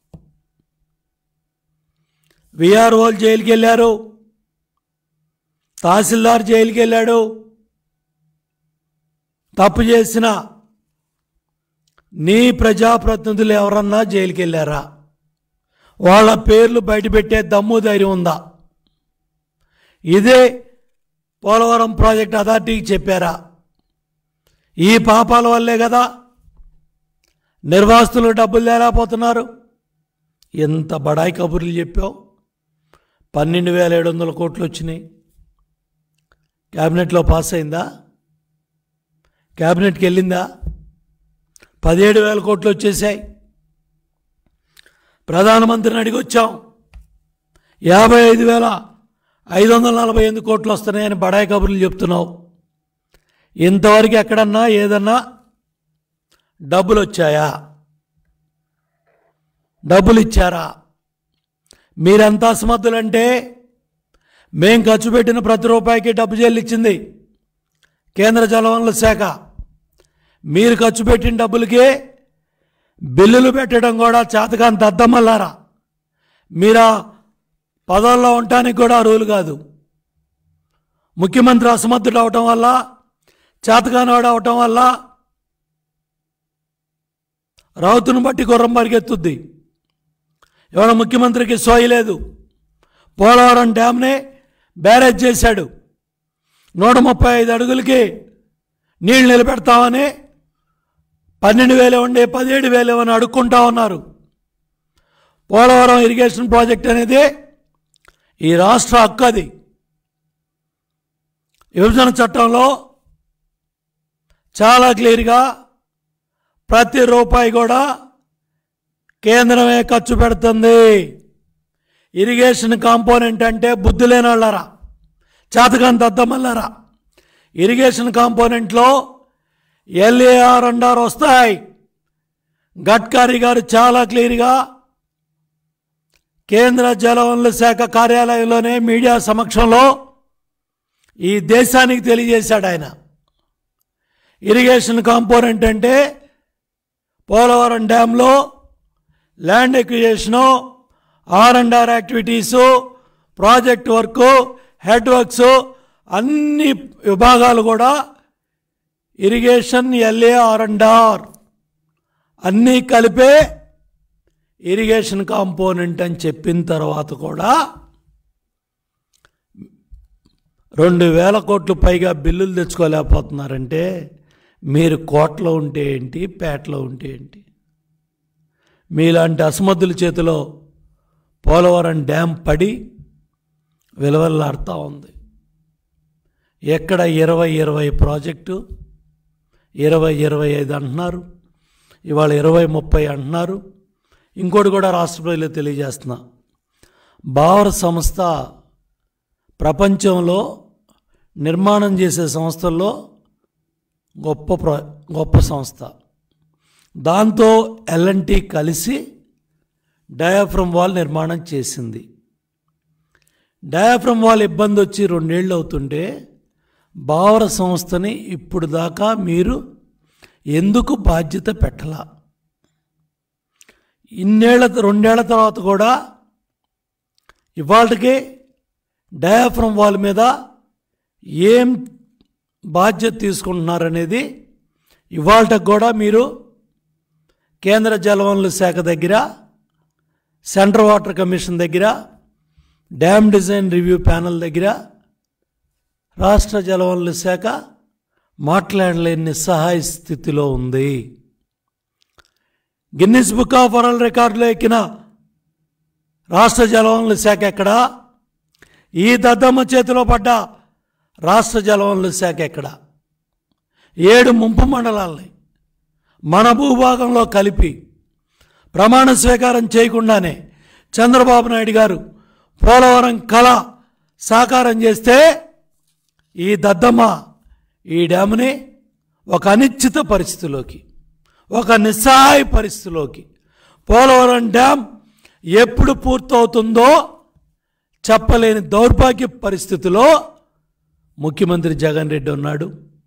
విఆర్ఓలు జైలుకి వెళ్ళారు తహసీల్దార్ జైలుకి వెళ్ళాడు తప్పు చేసిన నీ ప్రజాప్రతినిధులు ఎవరన్నా జైలుకి వెళ్ళారా వాళ్ళ పేర్లు బయటపెట్టే దమ్ము ధైర్యం ఉందా ఇదే పోలవరం ప్రాజెక్ట్ అథారిటీకి చెప్పారా ఈ పాపాల వల్లే కదా నిర్వాసితులు డబ్బులు తేలేకపోతున్నారు ఎంత బడాయి కబుర్లు చెప్పావు పన్నెండు వేల ఏడు వందల కోట్లు వచ్చినాయి క్యాబినెట్లో పాస్ అయిందా క్యాబినెట్కి వెళ్ళిందా పదిహేడు వేల కోట్లు వచ్చేసాయి ప్రధానమంత్రిని అడిగి వచ్చాం యాభై ఐదు వేల ఐదు వందల నలభై ఎనిమిది కోట్లు వస్తున్నాయని బడాయి కబుర్లు చెప్తున్నావు ఇంతవరకు ఎక్కడన్నా ఏదన్నా డబ్బులు వచ్చాయా డబ్బులు ఇచ్చారా మీరంతా అసమర్థులంటే మేం ఖర్చు పెట్టిన ప్రతి రూపాయికి డబ్బు చెల్లించింది కేంద్ర జలవనరుల శాఖ మీరు ఖర్చు పెట్టిన డబ్బులకి బిల్లులు పెట్టడం కూడా చేతకాని దద్దమల్లారా మీరా పదవుల్లో ఉండటానికి కూడా అర్హులు కాదు ముఖ్యమంత్రి అసమర్థుడు అవటం వల్ల చేతకానివాడు అవటం వల్ల రౌతును బట్టి గుర్రం పరిగెత్తుద్ది ఎవడ ముఖ్యమంత్రికి సోయి లేదు పోలవరం డ్యామ్ని బ్యారేజ్ చేశాడు నూట ముప్పై ఐదు అడుగులకి నీళ్లు నిలబెడతామని పన్నెండు వేలు ఉండే పదిహేడు వేలు అని అడుక్కుంటా ఉన్నారు పోలవరం ఇరిగేషన్ ప్రాజెక్ట్ అనేది ఈ రాష్ట్ర హక్కు అది విభజన చట్టంలో చాలా క్లియర్గా ప్రతి రూపాయి కూడా కేంద్రమే ఖర్చు పెడుతుంది ఇరిగేషన్ కాంపోనెంట్ అంటే బుద్ధి లేని వాళ్ళరా చేతకాని దద్దమల్లారా ఇరిగేషన్ కాంపోనెంట్లో ఎల్ఏఆర్ అండార్ వస్తాయి గడ్కరీ గారు చాలా క్లియర్గా కేంద్ర జలవనరుల శాఖ కార్యాలయంలోనే మీడియా సమక్షంలో ఈ దేశానికి తెలియజేశాడు ఆయన ఇరిగేషన్ కాంపోనెంట్ అంటే పోలవరం డ్యాంలో land acquisition R and R activities project work head works అన్ని విభాగాలు కూడా irrigation LA R and R అన్నీ కలిపే ఇరిగేషన్ కాంపోనెంట్ అని చెప్పిన తర్వాత కూడా రెండు వేల కోట్లు పైగా బిల్లులు తెచ్చుకోలేకపోతున్నారంటే మీరు కోట్లో ఉంటే ఏంటి పేటలో ఉంటే ఏంటి మీలాంటి అసమర్థుల చేతిలో పోలవరం డ్యామ్ పడి విలవల్లాడుతూ ఉంది ఎక్కడ ఇరవై ఇరవై ప్రాజెక్టు ఇరవై ఇరవై ఐదు అంటున్నారు ఇవాళ ఇరవై ముప్పై అంటున్నారు ఇంకోటి కూడా రాష్ట్ర ప్రజలకు తెలియజేస్తున్నా బావర్ సంస్థ ప్రపంచంలో నిర్మాణం చేసే సంస్థల్లో గొప్ప ప్ర గొప్ప సంస్థ దాంతో ఎల్ఎన్టీ కలిసి డయాఫ్రమ్ వాల్ నిర్మాణం చేసింది డయాఫ్రమ్ వాల్ ఇబ్బంది వచ్చి రెండేళ్ళు అవుతుంటే బావర సంస్థని ఇప్పుడు దాకా మీరు ఎందుకు బాధ్యత పెట్టలా ఇన్నేళ్ల రెండేళ్ల తర్వాత కూడా ఇవాళకి డయాఫ్రమ్ వాల్ మీద ఏం బాధ్యత తీసుకుంటున్నారనేది ఇవాళకి కూడా మీరు కేంద్ర జలవనరుల శాఖ దగ్గర సెంట్రల్ వాటర్ కమిషన్ దగ్గర డ్యామ్ డిజైన్ రివ్యూ ప్యానల్ దగ్గర రాష్ట్ర జలవనరుల శాఖ మాట్లాడలేని నిస్సహాయ స్థితిలో ఉంది గిన్నిస్ బుక్ ఆఫ్ వరల్డ్ రికార్డులో ఎక్కిన రాష్ట్ర జలవనరుల శాఖ ఎక్కడా ఈ దద్దమ్మ చేతిలో పడ్డ రాష్ట్ర జలవనరుల శాఖ ఎక్కడ ఏడు ముంపు మండలాల్ని మన భూభాగంలో కలిపి ప్రమాణ స్వీకారం చేయకుండానే చంద్రబాబు నాయుడు గారు పోలవరం కళ సాకారం చేస్తే ఈ దద్దమ్మ ఈ డ్యాముని ఒక అనిశ్చిత పరిస్థితిలోకి ఒక నిస్సహాయ పరిస్థితిలోకి పోలవరం డ్యామ్ ఎప్పుడు పూర్తవుతుందో చెప్పలేని దౌర్భాగ్య పరిస్థితిలో ముఖ్యమంత్రి జగన్ రెడ్డి ఉన్నాడు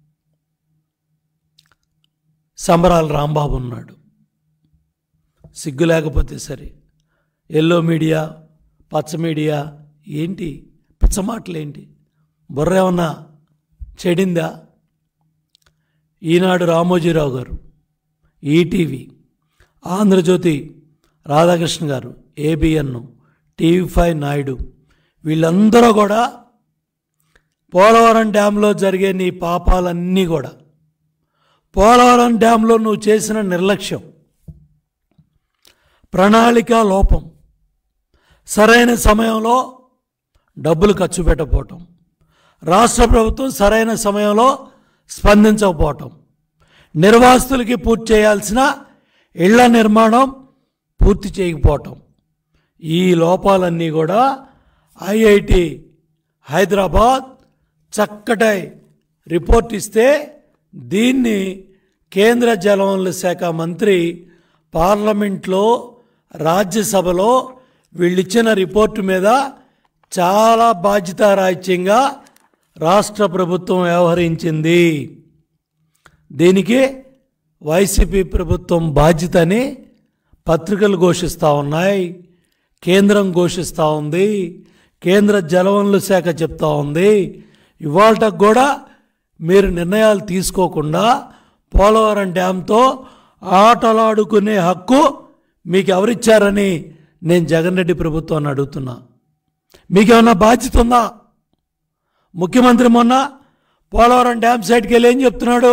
సంబరాల రాంబాబు ఉన్నాడు సిగ్గు లేకపోతే సరే ఎల్లో మీడియా పచ్చ మీడియా ఏంటి పిచ్చ మాటలు ఏంటి బుర్ర ఏమన్నా చెడిందా ఈనాడు రామోజీరావు గారు ఈటీవీ ఆంధ్రజ్యోతి రాధాకృష్ణ గారు ఏబిఎన్ టీవీ ఫైవ్ నాయుడు వీళ్ళందరూ కూడా పోలవరం డ్యాంలో జరిగే నీ పాపాలన్నీ కూడా పోలవరం డ్యాంలో నువ్వు చేసిన నిర్లక్ష్యం ప్రణాళిక లోపం సరైన సమయంలో డబ్బులు ఖర్చు పెట్టకపోవటం రాష్ట్ర ప్రభుత్వం సరైన సమయంలో స్పందించకపోవటం నిర్వాసితులకి పూర్తి చేయాల్సిన ఇళ్ల నిర్మాణం పూర్తి చేయకపోవటం ఈ లోపాలన్నీ కూడా ఐఐటి హైదరాబాద్ చక్కటి రిపోర్ట్ ఇస్తే దీన్ని కేంద్ర జలవనరుల శాఖ మంత్రి పార్లమెంట్లో రాజ్యసభలో వీళ్ళిచ్చిన రిపోర్టు మీద చాలా బాధ్యతారాహిత్యంగా రాష్ట్ర ప్రభుత్వం వ్యవహరించింది దీనికి వైసీపీ ప్రభుత్వం బాధ్యతని పత్రికలు ఘోషిస్తూ ఉన్నాయి కేంద్రం ఘోషిస్తూ ఉంది కేంద్ర జలవనరుల శాఖ చెప్తా ఉంది ఇవాళకు కూడా మీరు నిర్ణయాలు తీసుకోకుండా పోలవరం డ్యాంతో ఆటలాడుకునే హక్కు మీకు ఎవరిచ్చారని నేను జగన్ రెడ్డి ప్రభుత్వాన్ని అడుగుతున్నా మీకేమన్నా బాధ్యత ఉందా ముఖ్యమంత్రి మొన్న పోలవరం డ్యామ్ సైడ్కి వెళ్ళి ఏం చెప్తున్నాడు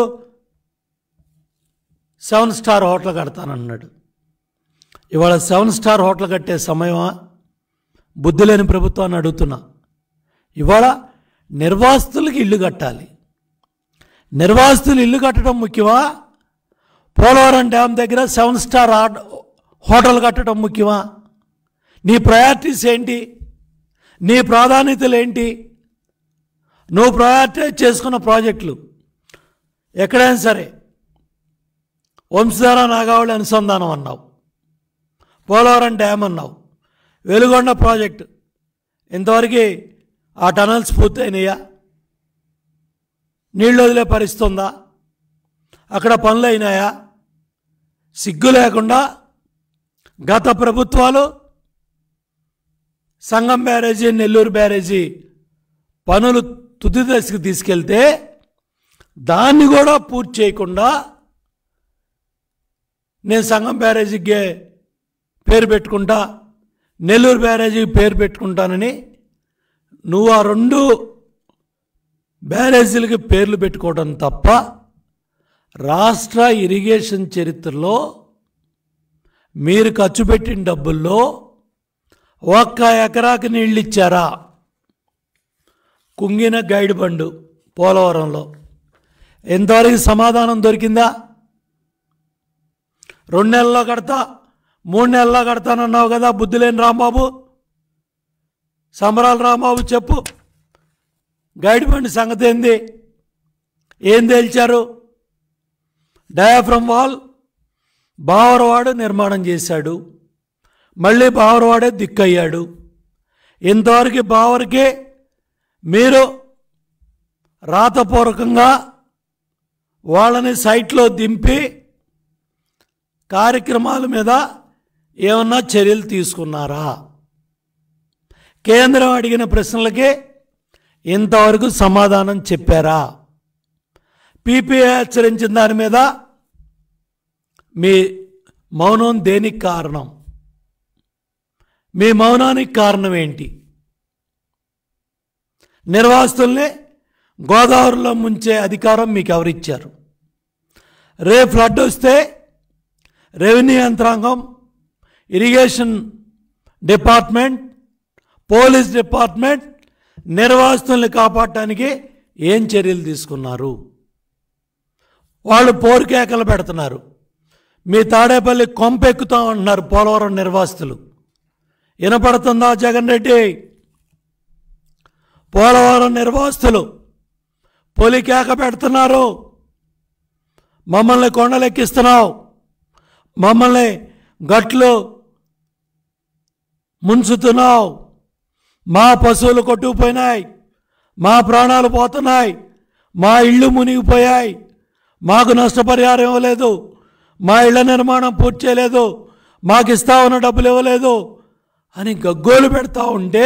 సెవెన్ స్టార్ హోటల్ కడతానన్నాడు ఇవాళ సెవెన్ స్టార్ హోటల్ కట్టే సమయమా బుద్ధి లేని ప్రభుత్వాన్ని అడుగుతున్నా ఇవాళ నిర్వాసితులకి ఇల్లు కట్టాలి నిర్వాసితులు ఇల్లు కట్టడం ముఖ్యమా పోలవరం డ్యామ్ దగ్గర సెవెన్ స్టార్ ఆర్డ్ హోటల్ కట్టడం ముఖ్యమా నీ ప్రయారిటీస్ ఏంటి నీ ప్రాధాన్యతలు ఏంటి నువ్వు ప్రయారిటైజ్ చేసుకున్న ప్రాజెక్టులు ఎక్కడైనా సరే వంశధార నాగావళి అనుసంధానం అన్నావు పోలవరం డ్యామ్ అన్నావు వెలుగొండ ప్రాజెక్టు ఇంతవరకు ఆ టనల్స్ పూర్తయినాయా నీళ్ళు వదిలే పరిస్థితి ఉందా అక్కడ పనులు అయినాయా సిగ్గు లేకుండా గత ప్రభుత్వాలు సంగం బ్యారేజీ నెల్లూరు బ్యారేజీ పనులు తుది దశకు తీసుకెళ్తే దాన్ని కూడా పూర్తి చేయకుండా నేను సంగం బ్యారేజీకి పేరు పెట్టుకుంటా నెల్లూరు బ్యారేజీకి పేరు పెట్టుకుంటానని నువ్వు ఆ రెండు బ్యారేజీలకి పేర్లు పెట్టుకోవడం తప్ప రాష్ట్ర ఇరిగేషన్ చరిత్రలో మీరు ఖర్చు పెట్టిన డబ్బుల్లో ఒక్క ఎకరాకి నీళ్ళు ఇచ్చారా కుంగిన గైడ్ బండు పోలవరంలో ఎంతవరకు సమాధానం దొరికిందా రెండు నెలల్లో కడతా మూడు నెలల్లో కడతానన్నావు కదా బుద్ధి లేని రాంబాబు సంబరాల రాంబాబు చెప్పు గైడ్ బండి సంగతి ఏంది ఏం తేల్చారు డయాఫ్రమ్ వాల్ బావరవాడు నిర్మాణం చేశాడు మళ్ళీ బావరవాడే దిక్కయ్యాడు ఇంతవరకు బావరికే మీరు రాతపూర్వకంగా వాళ్ళని సైట్లో దింపి కార్యక్రమాల మీద ఏమన్నా చర్యలు తీసుకున్నారా కేంద్రం అడిగిన ప్రశ్నలకి ఇంతవరకు సమాధానం చెప్పారా పీపీఏ హెచ్చరించిన దాని మీద మీ మౌనం దేనికి కారణం మీ మౌనానికి కారణం ఏంటి నిర్వాసితుల్ని గోదావరిలో ముంచే అధికారం మీకు ఎవరిచ్చారు రే ఫ్లడ్ వస్తే రెవెన్యూ యంత్రాంగం ఇరిగేషన్ డిపార్ట్మెంట్ పోలీస్ డిపార్ట్మెంట్ నిర్వాసితుల్ని కాపాడటానికి ఏం చర్యలు తీసుకున్నారు వాళ్ళు పోరుకేకలు పెడుతున్నారు మీ తాడేపల్లి కొంపెక్కుతాం అంటున్నారు పోలవరం నిర్వాసితులు వినపడుతుందా జగన్ రెడ్డి పోలవరం నిర్వాసితులు పొలికేక పెడుతున్నారు మమ్మల్ని కొండలెక్కిస్తున్నావు మమ్మల్ని గట్లు ముంచుతున్నావు మా పశువులు కొట్టుకుపోయినాయి మా ప్రాణాలు పోతున్నాయి మా ఇళ్ళు మునిగిపోయాయి మాకు నష్టపరిహారం ఇవ్వలేదు మా ఇళ్ల నిర్మాణం పూర్తి చేయలేదు మాకు ఇస్తా ఉన్న డబ్బులు ఇవ్వలేదు అని గగ్గోలు పెడతా ఉంటే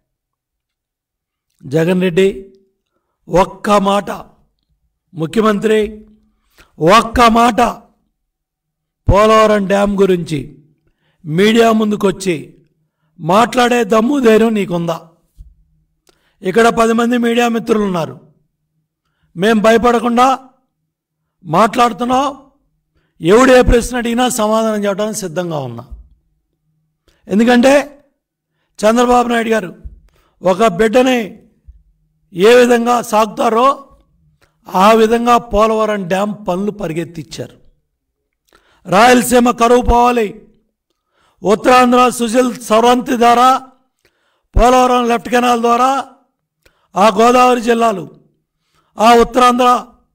జగన్ రెడ్డి ఒక్క మాట ముఖ్యమంత్రి ఒక్క మాట పోలవరం డ్యామ్ గురించి మీడియా ముందుకొచ్చి మాట్లాడే దమ్ము ధైర్యం నీకుందా ఇక్కడ పది మంది మీడియా మిత్రులు ఉన్నారు మేం భయపడకుండా మాట్లాడుతున్నాం ఎవడు ఏ ప్రశ్న అడిగినా సమాధానం చెప్పడానికి సిద్ధంగా ఉన్నా ఎందుకంటే చంద్రబాబు నాయుడు గారు ఒక బిడ్డని ఏ విధంగా సాగుతారో ఆ విధంగా పోలవరం డ్యామ్ పనులు పరిగెత్తిచ్చారు రాయలసీమ కరువు పోవాలి ఉత్తరాంధ్ర సుశీల్ సౌరంతి ద్వారా పోలవరం లెఫ్ట్ కెనాల్ ద్వారా ఆ గోదావరి జిల్లాలు ఆ ఉత్తరాంధ్ర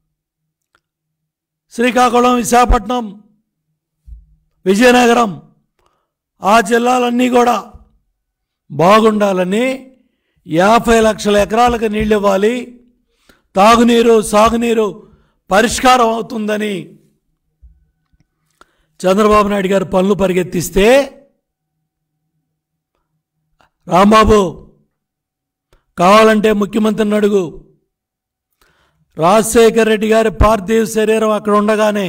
శ్రీకాకుళం విశాఖపట్నం విజయనగరం ఆ జిల్లాలన్నీ కూడా బాగుండాలని యాభై లక్షల ఎకరాలకు నీళ్ళు ఇవ్వాలి తాగునీరు సాగునీరు పరిష్కారం అవుతుందని చంద్రబాబు నాయుడు గారు పనులు పరిగెత్తిస్తే రాంబాబు కావాలంటే ముఖ్యమంత్రిని అడుగు రాజశేఖర్ రెడ్డి గారి పార్థివ శరీరం అక్కడ ఉండగానే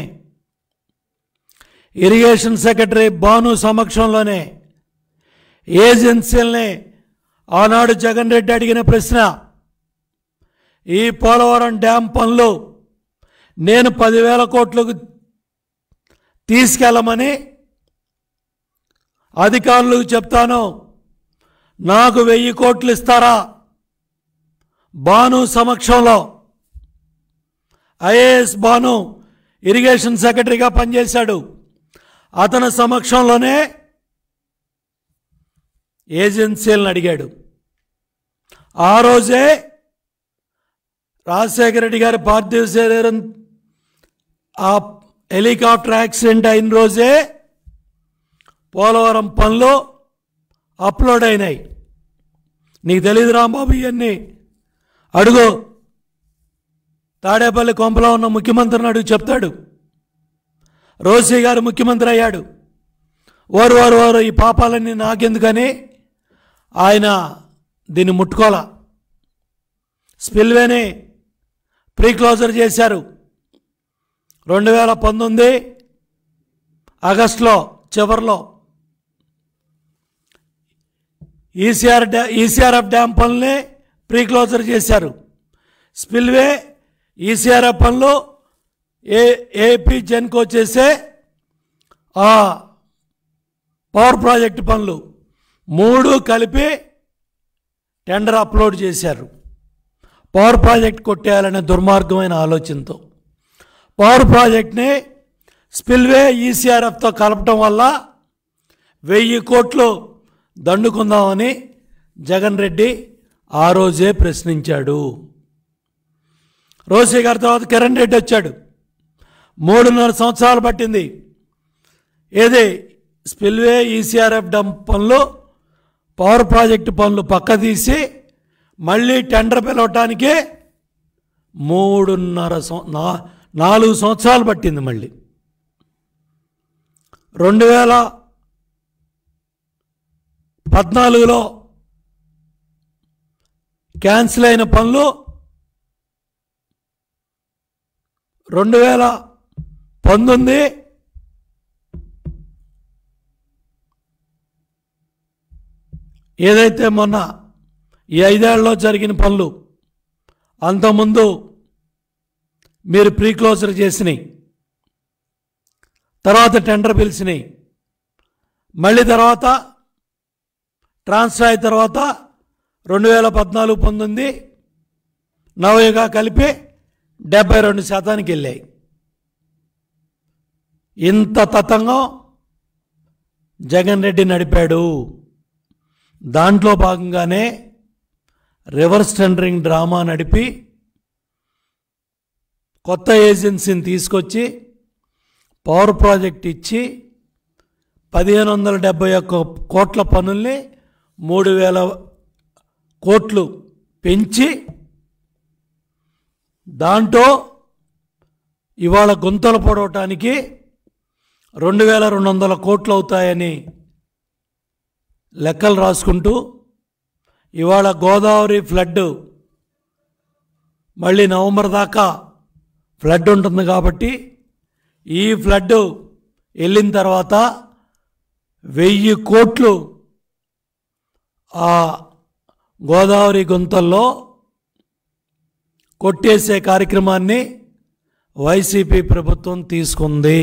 ఇరిగేషన్ సెక్రటరీ భాను సమక్షంలోనే ఏజెన్సీలని ఆనాడు జగన్ రెడ్డి అడిగిన ప్రశ్న ఈ పోలవరం డ్యామ్ పనులు నేను పదివేల కోట్లకు తీసుకెళ్ళమని అధికారులకు చెప్తాను నాకు వెయ్యి కోట్లు ఇస్తారా భాను సమక్షంలో ఐఏఎస్ భాను ఇరిగేషన్ సెక్రటరీగా పనిచేశాడు అతని సమక్షంలోనే ఏజెన్సీలను అడిగాడు ఆ రోజే రాజశేఖర రెడ్డి గారి పార్థివ శరీరం ఆ హెలికాప్టర్ యాక్సిడెంట్ అయిన రోజే పోలవరం పనులు అప్లోడ్ అయినాయి నీకు తెలియదు రాంబాబు ఇవన్నీ అడుగు తాడేపల్లి కొంపలో ఉన్న ముఖ్యమంత్రిని అడుగు చెప్తాడు రోసీ గారు ముఖ్యమంత్రి అయ్యాడు ఓరు ఓరు ఓరు ఈ పాపాలన్నీ నాకెందుకని ఆయన దీన్ని ముట్టుకోలా స్పిల్వేని ప్రీ క్లోజర్ చేశారు రెండు వేల పంతొమ్మిది ఆగస్టులో చివరిలో ఈసీఆర్ డ్యా ఈసీఆర్ఎఫ్ డ్యామ్ పనుల్ని ప్రీ క్లోజర్ చేశారు స్పిల్వే ఈసీఆర్ఎఫ్ పనులు ఏ ఏపీ జెన్కో చేసే ఆ పవర్ ప్రాజెక్ట్ పనులు మూడు కలిపి టెండర్ అప్లోడ్ చేశారు పవర్ ప్రాజెక్ట్ కొట్టేయాలనే దుర్మార్గమైన ఆలోచనతో పవర్ ప్రాజెక్ట్ని స్పిల్వే ఈసీఆర్ఎఫ్తో కలపటం వల్ల వెయ్యి కోట్లు దండుకుందామని జగన్ రెడ్డి ఆ రోజే ప్రశ్నించాడు రోసీ గారి తర్వాత కిరణ్ రెడ్డి వచ్చాడు మూడున్నర సంవత్సరాలు పట్టింది ఏది స్పిల్వే ఈసీఆర్ఎఫ్ డంప్ పనులు పవర్ ప్రాజెక్టు పనులు పక్క తీసి మళ్ళీ టెండర్ పిలవటానికి మూడున్నర సం- నా- నాలుగు సంవత్సరాలు పట్టింది మళ్ళీ రెండు వేల పద్నాలుగులో క్యాన్సిల్ అయిన పనులు రెండు వేల పంతొమ్మిది ఏదైతే మొన్న ఈ ఐదేళ్లలో జరిగిన పనులు అంతకుముందు మీరు ప్రీ క్లోజర్ చేసినాయి తర్వాత టెండర్ పిలిచినాయి మళ్ళీ తర్వాత ట్రాన్స్ఫర్ అయిన తర్వాత రెండు వేల పద్నాలుగు పంతొమ్మిది నవయుగా కలిపి డెబ్బై రెండు శాతానికి వెళ్ళాయి ఇంత తతంగం జగన్ రెడ్డి నడిపాడు దాంట్లో భాగంగానే రివర్స్ టెండరింగ్ డ్రామా నడిపి కొత్త ఏజెన్సీని తీసుకొచ్చి పవర్ ప్రాజెక్ట్ ఇచ్చి పదిహేను వందల డెబ్బై ఒక్క కోట్ల పనుల్ని మూడు వేల కోట్లు పెంచి దాంట్లో ఇవాళ గుంతలు పొడవటానికి రెండు వేల రెండు వందల కోట్లు అవుతాయని లెక్కలు రాసుకుంటూ ఇవాళ గోదావరి ఫ్లడ్ మళ్ళీ నవంబర్ దాకా ఫ్లడ్ ఉంటుంది కాబట్టి ఈ ఫ్లడ్ వెళ్ళిన తర్వాత వెయ్యి కోట్లు ఆ గోదావరి గుంతల్లో కొట్టేసే కార్యక్రమాన్ని వైసీపీ ప్రభుత్వం తీసుకుంది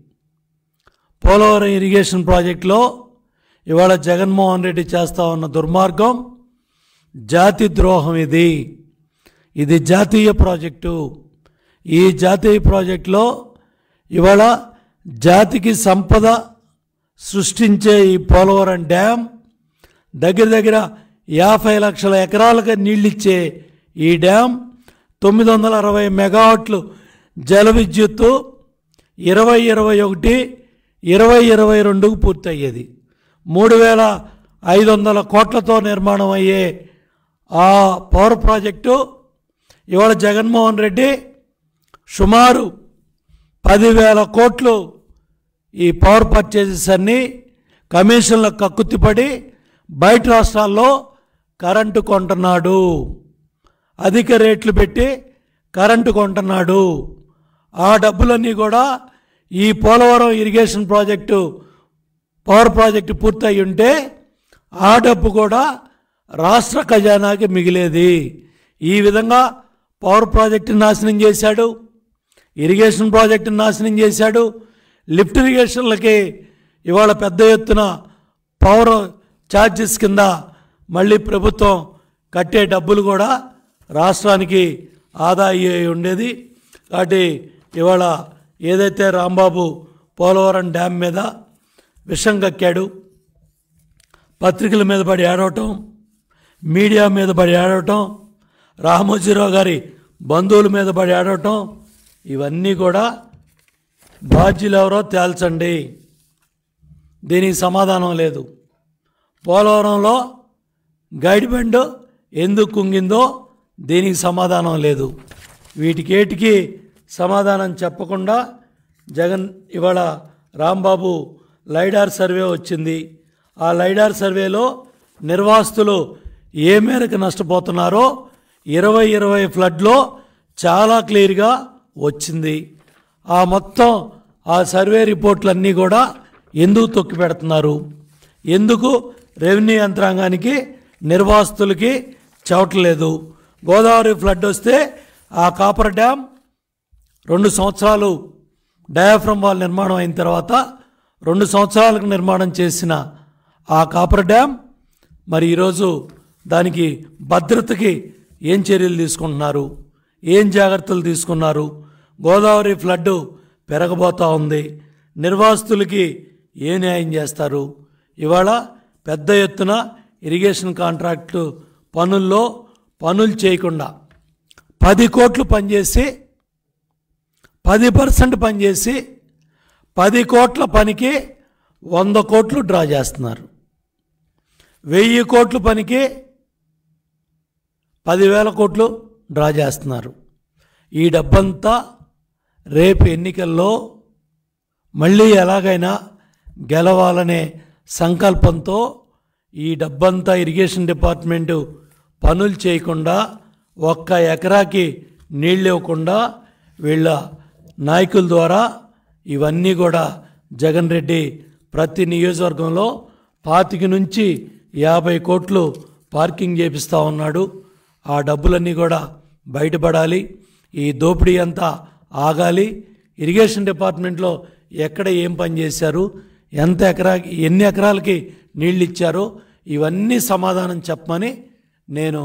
పోలవరం ఇరిగేషన్ ప్రాజెక్టులో ఇవాళ జగన్మోహన్ రెడ్డి చేస్తా ఉన్న దుర్మార్గం జాతి ద్రోహం ఇది ఇది జాతీయ ప్రాజెక్టు ఈ జాతీయ ప్రాజెక్టులో ఇవాళ జాతికి సంపద సృష్టించే ఈ పోలవరం డ్యామ్ దగ్గర దగ్గర యాభై లక్షల ఎకరాలుగా నీళ్ళిచ్చే ఈ డ్యామ్ తొమ్మిది వందల అరవై మెగావాట్లు జల విద్యుత్తు ఇరవై ఇరవై ఒకటి ఇరవై ఇరవై రెండుకు పూర్తయ్యేది మూడు వేల ఐదు వందల కోట్లతో నిర్మాణం అయ్యే ఆ పవర్ ప్రాజెక్టు ఇవాళ జగన్మోహన్ రెడ్డి సుమారు పదివేల కోట్లు ఈ పవర్ పర్చేజెస్ అన్నీ కమిషన్లకు కక్కుత్తిపడి బయట రాష్ట్రాల్లో కరెంటు కొంటున్నాడు అధిక రేట్లు పెట్టి కరెంటు కొంటున్నాడు ఆ డబ్బులన్నీ కూడా ఈ Polavaram irrigation project power project పూర్తయి ఉంటే ఆ డబ్బు కూడా రాష్ట్ర ఖజానాకి మిగిలేది ఈ విధంగా పవర్ ప్రాజెక్టుని నాశనం చేశాడు ఇరిగేషన్ ప్రాజెక్టుని నాశనం చేశాడు లిఫ్ట్ ఇరిగేషన్లకి ఇవాళ పెద్ద ఎత్తున పవర్ ఛార్జెస్ కింద మళ్ళీ ప్రభుత్వం కట్టే డబ్బులు కూడా రాష్ట్రానికి ఆదా అయ్యి ఉండేది కాబట్టి ఇవాళ ఏదైతే రాంబాబు పోలవరం డ్యామ్ మీద విషం కక్కాడు పత్రికల మీద పడి ఏడవటం మీడియా మీద పడి ఏడవటం రామోజీరావు గారి బంధువుల మీద పడి ఏడవటం ఇవన్నీ కూడా బాధ్యులు ఎవరో తేల్చండి దీనికి సమాధానం లేదు పోలవరంలో గైడ్ బండ్ ఎందుకు కుంగిందో దీనికి సమాధానం లేదు వీటికేటికి సమాధానం చెప్పకుండా జగన్ ఇవాళ రాంబాబు లైడార్ సర్వే వచ్చింది ఆ లైడార్ సర్వేలో నిర్వాసితులు ఏ మేరకు నష్టపోతున్నారో ఇరవై ఇరవై ఫ్లడ్లో చాలా క్లియర్గా వచ్చింది ఆ మొత్తం ఆ సర్వే రిపోర్ట్లన్నీ కూడా ఎందుకు తొక్కి పెడుతున్నారు ఎందుకు రెవెన్యూ యంత్రాంగానికి నిర్వాసితులకి చెవట్లేదు గోదావరి ఫ్లడ్ వస్తే ఆ కాపర్ డ్యామ్ రెండు సంవత్సరాలు డయాఫ్రమ్ వాల్ నిర్మాణం అయిన తర్వాత రెండు సంవత్సరాలకు నిర్మాణం చేసిన ఆ కాపర్ డ్యామ్ మరి ఈరోజు దానికి భద్రతకి ఏం చర్యలు తీసుకుంటున్నారు ఏం జాగ్రత్తలు తీసుకున్నారు గోదావరి ఫ్లడ్ పెరగబోతా ఉంది నిర్వాసితులకి ఏ న్యాయం చేస్తారు ఇవాళ పెద్ద ఎత్తున ఇరిగేషన్ కాంట్రాక్టు పనుల్లో పనులు చేయకుండా పది కోట్లు పనిచేసి పది పర్సెంట్ పనిచేసి పది కోట్ల పనికి వంద కోట్లు డ్రా చేస్తున్నారు వెయ్యి కోట్ల పనికి పదివేల కోట్లు డ్రా చేస్తున్నారు ఈ డబ్బంతా రేపు ఎన్నికల్లో మళ్ళీ ఎలాగైనా గెలవాలనే సంకల్పంతో ఈ డబ్బంతా ఇరిగేషన్ డిపార్ట్మెంటు పనులు చేయకుండా ఒక్క ఎకరాకి నీళ్ళు ఇవ్వకుండా వీళ్ళ నాయకుల ద్వారా ఇవన్నీ కూడా జగన్ రెడ్డి ప్రతి నియోజకవర్గంలో పాతిక నుంచి యాభై కోట్లు పార్కింగ్ చేపిస్తూ ఉన్నాడు ఆ డబ్బులన్నీ కూడా బయటపడాలి ఈ దోపిడీ అంతా ఆగాలి ఇరిగేషన్ డిపార్ట్మెంట్లో ఎక్కడ ఏం పని చేశారు ఎంత ఎకరా ఎన్ని ఎకరాలకి నీళ్ళు ఇచ్చారో ఇవన్నీ సమాధానం చెప్పమని నేను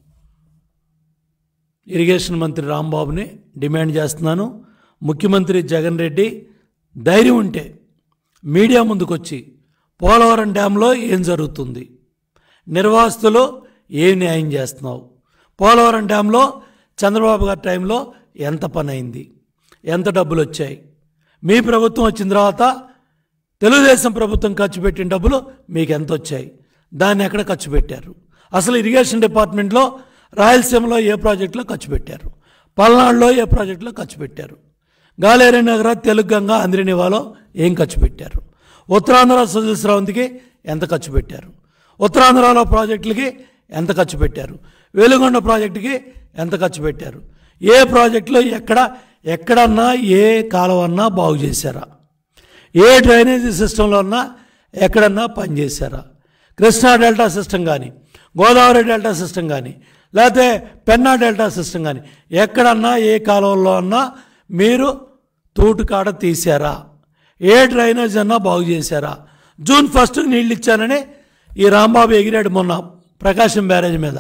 ఇరిగేషన్ మంత్రి రాంబాబుని డిమాండ్ చేస్తున్నాను ముఖ్యమంత్రి జగన్ రెడ్డి ధైర్యం ఉంటే మీడియా ముందుకొచ్చి పోలవరం డ్యాంలో ఏం జరుగుతుంది నిర్వాసితులు ఏం న్యాయం చేస్తున్నావు పోలవరం డ్యాంలో చంద్రబాబు గారి టైంలో ఎంత పని అయింది ఎంత డబ్బులు వచ్చాయి మీ ప్రభుత్వం వచ్చిన తర్వాత తెలుగుదేశం ప్రభుత్వం ఖర్చు పెట్టిన డబ్బులు మీకు ఎంత వచ్చాయి దాన్ని ఎక్కడ ఖర్చు పెట్టారు అసలు ఇరిగేషన్ డిపార్ట్మెంట్లో రాయలసీమలో ఏ ప్రాజెక్టులో ఖర్చు పెట్టారు పల్నాడులో ఏ ప్రాజెక్టులో ఖర్చు పెట్టారు గాలేరు నగర తెలుగు గంగా అంద్రినివాలో ఏం ఖర్చు పెట్టారు ఉత్తరాంధ్ర సుజల స్రవంతికి ఎంత ఖర్చు పెట్టారు ఉత్తరాంధ్రలో ప్రాజెక్టులకి ఎంత ఖర్చు పెట్టారు వెలుగొండ ప్రాజెక్టుకి ఎంత ఖర్చు పెట్టారు ఏ ప్రాజెక్టులో ఎక్కడ ఎక్కడన్నా ఏ కాలువన్నా బాగు చేశారా ఏ డ్రైనేజీ సిస్టంలో ఉన్నా ఎక్కడన్నా పనిచేశారా కృష్ణా డెల్టా సిస్టమ్ కానీ గోదావరి డెల్టా సిస్టమ్ కానీ లేకపోతే పెన్నా డెల్టా సిస్టమ్ కానీ ఎక్కడన్నా ఏ కాలువల్లో అన్నా మీరు తూటుకాడ తీశారా ఏ డ్రైనేజ్ అన్నా బాగు చేశారా జూన్ ఫస్ట్ నీళ్ళు ఇచ్చానని ఈ రాంబాబు ఎగిరాడు మొన్న ప్రకాశం బ్యారేజ్ మీద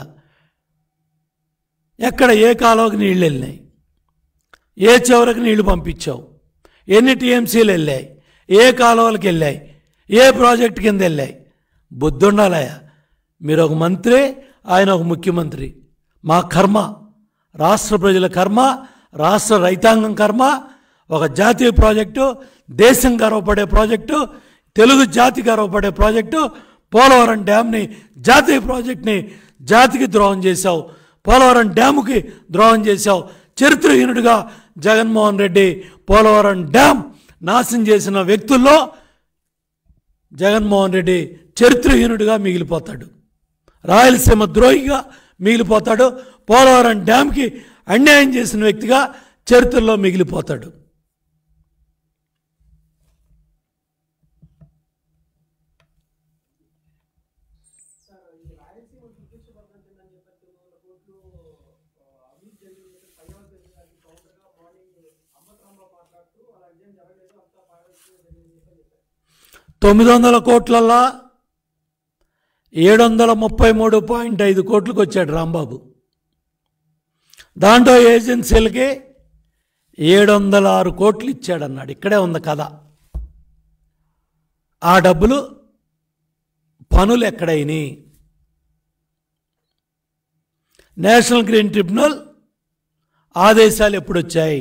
ఎక్కడ ఏ కాలువకి నీళ్ళు వెళ్ళినాయి ఏ చివరికి నీళ్లు పంపించావు ఎన్ని టీఎంసీలు వెళ్ళాయి ఏ కాలువలకు వెళ్ళాయి ఏ ప్రాజెక్ట్ కింద వెళ్ళాయి బుద్ధుండాలయ్యా మీరు ఒక మంత్రి ఆయన ఒక ముఖ్యమంత్రి మా కర్మ రాష్ట్ర ప్రజల కర్మ రాష్ట్ర రైతాంగం కర్మ ఒక జాతీయ ప్రాజెక్టు దేశం గర్వపడే ప్రాజెక్టు తెలుగు జాతి గర్వపడే ప్రాజెక్టు పోలవరం డ్యామ్ని జాతీయ ప్రాజెక్ట్ని జాతికి ద్రోహం చేశావు పోలవరం డ్యాముకి ద్రోహం చేశావు చరిత్రహీనుడిగా జగన్మోహన్ రెడ్డి పోలవరం డ్యామ్ నాశనం చేసిన వ్యక్తుల్లో జగన్మోహన్ రెడ్డి చరిత్రహీనుడిగా మిగిలిపోతాడు రాయలసీమ ద్రోహిగా మిగిలిపోతాడు పోలవరం డ్యామ్కి అన్యాయం చేసిన వ్యక్తిగా చరిత్రలో మిగిలిపోతాడు తొమ్మిది వందల కోట్లల్లా ఏడు వందల ముప్పై మూడు పాయింట్ ఐదు కోట్లకు వచ్చాడు రాంబాబు దాంట్లో ఏజెన్సీలకి ఏడు వందల ఆరు కోట్లు ఇచ్చాడన్నాడు ఇక్కడే ఉంది కథ ఆ డబ్బులు పనులు ఎక్కడైనాయి నేషనల్ గ్రీన్ ట్రిబ్యునల్ ఆదేశాలు ఎప్పుడు వచ్చాయి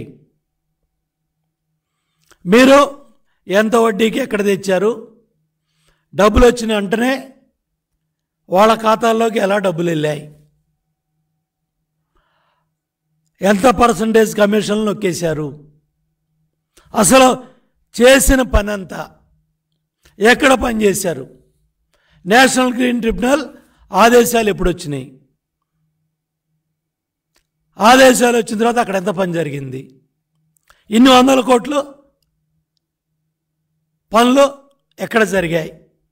మీరు ఎంత వడ్డీకి ఎక్కడ తెచ్చారు డబ్బులు వచ్చిన వెంటనే వాళ్ళ ఖాతాల్లోకి ఎలా డబ్బులు వెళ్ళాయి ఎంత పర్సంటేజ్ కమిషన్లు నొక్కేశారు అసలు చేసిన పని అంతా ఎక్కడ పని చేశారు నేషనల్ గ్రీన్ ట్రిబ్యునల్ ఆదేశాలు ఎప్పుడు వచ్చినాయి ఆదేశాలు వచ్చిన తర్వాత అక్కడ ఎంత పని జరిగింది ఇన్ని వందల కోట్లు పనులు ఎక్కడ జరిగాయి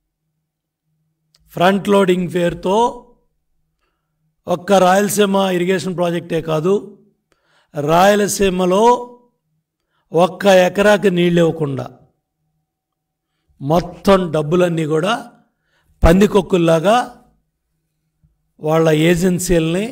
ఫ్రంట్ లోడింగ్ పేరుతో ఒక్క రాయలసీమ ఇరిగేషన్ ప్రాజెక్టే కాదు రాయలసీమలో ఒక్క ఎకరాకి నీళ్ళు ఇవ్వకుండా మొత్తం డబ్బులన్నీ కూడా పందికొక్కుల్లాగా వాళ్ళ ఏజెన్సీలని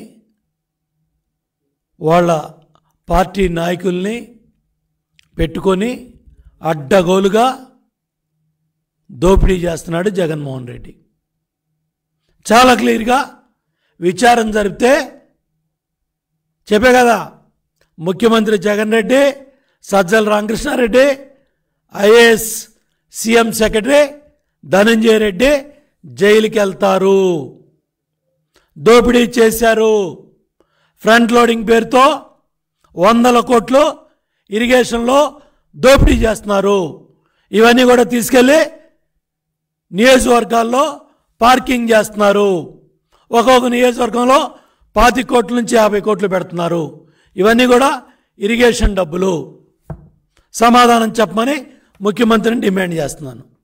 వాళ్ళ పార్టీ నాయకుల్ని పెట్టుకొని అడ్డగోలుగా దోపిడీ చేస్తున్నాడు జగన్మోహన్ రెడ్డి చాలా క్లియర్గా విచారం జరిపితే చెప్పే కదా ముఖ్యమంత్రి Jagan Reddy Sajjala Ramakrishnareddy IAS CM secretary Dhananjaya Reddy జైలుకి వెళ్తారు దోపిడీ చేశారు ఫ్రంట్ లోడింగ్ పేరుతో వందల కోట్లు ఇరిగేషన్లో దోపిడీ చేస్తున్నారు ఇవన్నీ కూడా తీసుకెళ్ళి నియోజకవర్గాల్లో పార్కింగ్ చేస్తున్నారు ఒక్కొక్క నియోజకవర్గంలో పాతి కోట్ల నుంచి యాభై కోట్లు పెడుతున్నారు ఇవన్నీ కూడా ఇరిగేషన్ డబ్బులు సమాధానం చెప్పమని ముఖ్యమంత్రిని డిమాండ్ చేస్తున్నాను